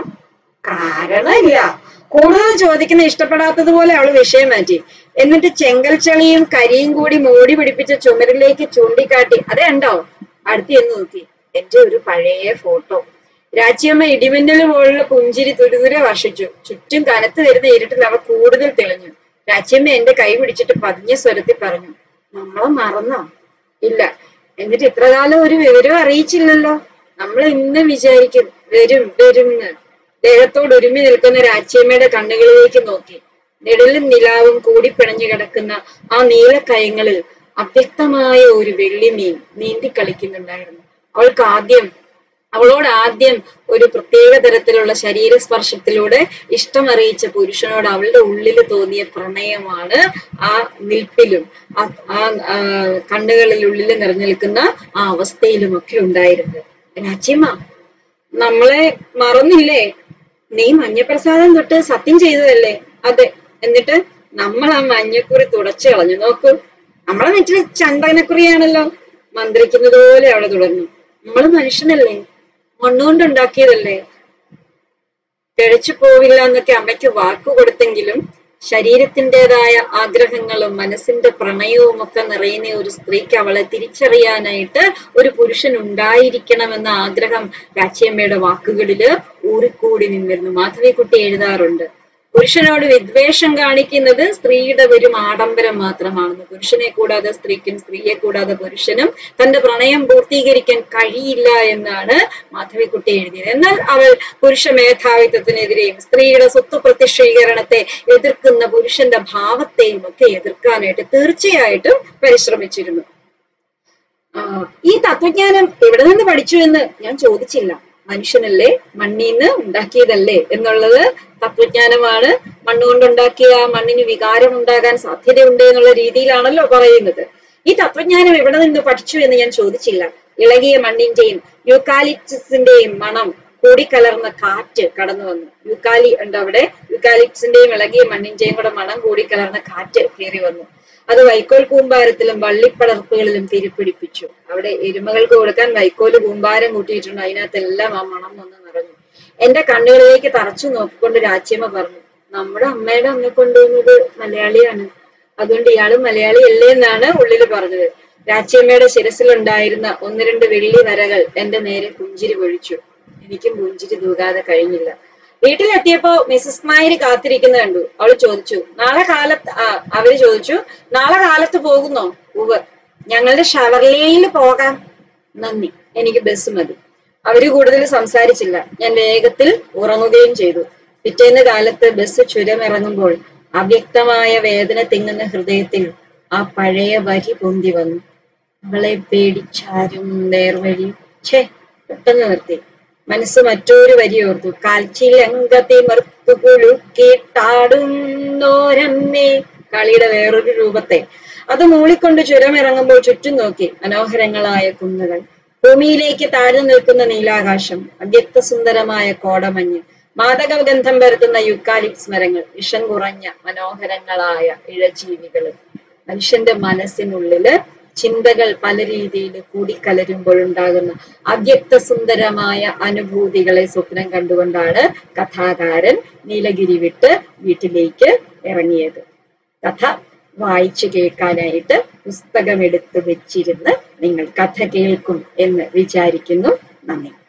കാരണമില്ല കൂടുതൽ ചോദിക്കുന്ന ഇഷ്ടപ്പെടാത്തതുപോലെ അവള് വിഷയം മാറ്റി എന്നിട്ട് ചെങ്കൽ ചളിയും കരിയും കൂടി മൂടി പിടിപ്പിച്ച ചുമരിലേക്ക് ചൂണ്ടിക്കാട്ടി അത് കണ്ടോ അടുത്ത് എന്ന് നോക്കി എന്റെ ഒരു പഴയ ഫോട്ടോ രാജ്യമ്മ ഇടിമിന്നല് പോലുള്ള പുഞ്ചിരി തുരുതുരെ വർഷിച്ചു ചുറ്റും കനത്ത് വരുന്ന ഇരുട്ടിൽ അവ കൂടുതൽ തെളിഞ്ഞു രാജ്യമ്മ എന്റെ കൈ പിടിച്ചിട്ട് പതിഞ്ഞ സ്വരത്തിൽ പറഞ്ഞു നമ്മളെ മറന്നോ ഇല്ല എന്നിട്ട് ഇത്ര കാലം ഒരു വിവരം അറിയിച്ചില്ലല്ലോ നമ്മൾ ഇന്ന് വിചാരിക്കും വരും വരും എന്ന് ദേഹത്തോട് ഒരുമി നിൽക്കുന്ന രാജ്യമ്മയുടെ കണ്ണുകളിലേക്ക് നോക്കി നിഴലും നിലാവും കൂടിപ്പിണഞ്ഞു കിടക്കുന്ന ആ നീലക്കയങ്ങളിൽ അവ്യക്തമായ ഒരു വെള്ളിമീൻ നീന്തി കളിക്കുന്നുണ്ടായിരുന്നു അവൾക്ക് ആദ്യം അവളോട് ആദ്യം ഒരു പ്രത്യേക തരത്തിലുള്ള ശരീരസ്പർശത്തിലൂടെ ഇഷ്ടമറിയിച്ച പുരുഷനോട് അവളുടെ ഉള്ളിൽ തോന്നിയ പ്രണയമാണ് ആ നിൽപ്പിലും ആ ആ, ആ, കണ്ണുകളിൽ ഉള്ളിൽ നിറഞ്ഞു നിൽക്കുന്ന ആ അവസ്ഥയിലും ഒക്കെ ഉണ്ടായിരുന്നത് രാജ്യമ്മ നമ്മളെ മറന്നില്ലേ നീ മഞ്ഞപ്രസാദം തൊട്ട് സത്യം ചെയ്തതല്ലേ അതെ എന്നിട്ട് നമ്മൾ ആ മഞ്ഞക്കുറി തുടച്ചു കളഞ്ഞു നോക്കൂ നമ്മളെ നെറ്റിൽ ചന്ദനക്കുറിയാണല്ലോ മന്ത്രിക്കുന്നത് പോലെ അവിടെ തുടർന്നു നമ്മൾ മനുഷ്യനല്ലേ മണ്ണുകൊണ്ട് ഉണ്ടാക്കിയതല്ലേ പിഴച്ചു പോവില്ല എന്നൊക്കെ അമ്മയ്ക്ക് വാക്കു കൊടുത്തെങ്കിലും ശരീരത്തിൻ്റെതായ ആഗ്രഹങ്ങളും മനസ്സിന്റെ പ്രണയവും ഒക്കെ നിറയുന്ന ഒരു സ്ത്രീക്ക് അവളെ തിരിച്ചറിയാനായിട്ട് ഒരു പുരുഷൻ ഉണ്ടായിരിക്കണമെന്ന ആഗ്രഹം രാച്ചിയമ്മയുടെ വാക്കുകളില് ഊറിക്കൂടി നിന്നിരുന്നു മാധവിക്കുട്ടി എഴുതാറുണ്ട് പുരുഷനോട് വിദ്വേഷം കാണിക്കുന്നത് സ്ത്രീയുടെ ഒരു ആഡംബരം മാത്രമാണെന്ന് പുരുഷനെ കൂടാതെ സ്ത്രീക്കും സ്ത്രീയെ കൂടാതെ പുരുഷനും തന്റെ പ്രണയം പൂർത്തീകരിക്കാൻ കഴിയില്ല എന്നാണ് മാധവിക്കുട്ടി എഴുതിയത് എന്നാൽ അവൾ പുരുഷ മേധാവിത്വത്തിനെതിരെയും സ്ത്രീയുടെ സ്വത്ത് പ്രതിഷ്ഠീകരണത്തെ എതിർക്കുന്ന പുരുഷന്റെ ഭാവത്തെയും ഒക്കെ എതിർക്കാനായിട്ട് തീർച്ചയായിട്ടും പരിശ്രമിച്ചിരുന്നു ആ, ഈ തത്വജ്ഞാനം എവിടെ നിന്ന് പഠിച്ചു എന്ന് ഞാൻ ചോദിച്ചില്ല മനുഷ്യനല്ലേ മണ്ണീന്ന് ഉണ്ടാക്കിയതല്ലേ എന്നുള്ളത് തത്വജ്ഞാനമാണ് മണ്ണുകൊണ്ടുണ്ടാക്കിയ ആ മണ്ണിന് വികാരം ഉണ്ടാകാൻ സാധ്യതയുണ്ട് എന്നുള്ള രീതിയിലാണല്ലോ പറയുന്നത് ഈ തത്വജ്ഞാനം എവിടെ നിന്ന് പഠിച്ചു എന്ന് ഞാൻ ചോദിച്ചില്ല ഇളകിയ മണ്ണിന്റെയും യൂക്കാലിപ്സിന്റെയും മണം കൂടിക്കലർന്ന കാറ്റ് കടന്നു വന്നു യൂക്കാലി ഉണ്ട് അവിടെ യൂക്കാലിപ്സിന്റെയും ഇളകിയ മണ്ണിന്റെയും കൂടെ മണം കൂടിക്കലർന്ന കാറ്റ് കയറി വന്നു അത് വൈക്കോൽ കൂമ്പാരത്തിലും വള്ളിപ്പടർപ്പുകളിലും തിരിപ്പിടിപ്പിച്ചു അവിടെ എരുമകൾക്ക് കൊടുക്കാൻ വൈക്കോല് കൂമ്പാരം കൂട്ടിയിട്ടുണ്ട് അതിനകത്തെല്ലാം ആ മണം വന്ന് നിറഞ്ഞു എന്റെ കണ്ണുകളിലേക്ക് തറച്ചു നോക്കിക്കൊണ്ട് രാജ്യമ്മ പറഞ്ഞു നമ്മുടെ അമ്മയുടെ അമ്മ കൊണ്ടുവന്നത് മലയാളിയാണ് അതുകൊണ്ട് ഇയാളും മലയാളി അല്ലേ എന്നാണ് ഉള്ളില് പറഞ്ഞത് രാജ്യമ്മയുടെ ശിരസിലുണ്ടായിരുന്ന ഒന്ന് രണ്ട് വെള്ളി വരകൾ എന്റെ നേരെ പുഞ്ചിരി പൊഴിച്ചു എനിക്കും പുഞ്ചിരി തൂകാതെ കഴിഞ്ഞില്ല വീട്ടിലെത്തിയപ്പോ മിസസ് നായർ കാത്തിരിക്കുന്ന കണ്ടു അവള് ചോദിച്ചു നാളെ കാലത്ത് ആ അവര് ചോദിച്ചു നാളെ കാലത്ത് പോകുന്നോ ഉവ് ഞങ്ങളുടെ ഷവർലേയിൽ പോകാം നന്ദി എനിക്ക് ബസ് മതി അവര് കൂടുതൽ സംസാരിച്ചില്ല ഞാൻ വേഗത്തിൽ ഉറങ്ങുകയും ചെയ്തു പിറ്റേന്ന് കാലത്ത് ബസ് ചുരമിറങ്ങുമ്പോൾ അവ്യക്തമായ വേദന തിങ്ങുന്ന ഹൃദയത്തിൽ ആ പഴയ വരി പൊന്തി വന്നു അവളെ പേടിച്ചാരും നേർവഴി ഛേ പെട്ടെന്ന് നിർത്തി മനസ്സ് മറ്റൊരു വരി ഓർത്തു കാൽച്ചിലങ്കത്തി മറുത്തു കുളുക്കിട്ടാടുന്നോരമ്മേ കളിയുടെ വേറൊരു രൂപത്തെ അത് മൂളിക്കൊണ്ട് ചുരമിറങ്ങുമ്പോൾ ചുറ്റും നോക്കി മനോഹരങ്ങളായ കുന്നുകൾ ഭൂമിയിലേക്ക് താഴ്ന്നു നിൽക്കുന്ന നീലാകാശം അവ്യക്ത സുന്ദരമായ കോടമഞ്ഞ് മാദകഗന്ധം പരത്തുന്ന യുക്കാലിപ്സ് മരങ്ങൾ വിഷം കുറഞ്ഞ മനോഹരങ്ങളായ ഇഴജീവികൾ മനുഷ്യന്റെ മനസ്സിനുള്ളില് ചിന്തകൾ പല രീതിയിൽ കൂടിക്കലരുമ്പോഴുണ്ടാകുന്ന അവ്യക്ത സുന്ദരമായ അനുഭൂതികളെ സ്വപ്നം കണ്ടുകൊണ്ടാണ് കഥാകാരൻ നീലഗിരി വിട്ട് വീട്ടിലേക്ക് ഇറങ്ങിയത് കഥ വായിച്ചു കേൾക്കാനായിട്ട് പുസ്തകമെടുത്ത് വെച്ചിരുന്ന് നിങ്ങൾ കഥ കേൾക്കും എന്ന് വിചാരിക്കുന്നു നന്ദി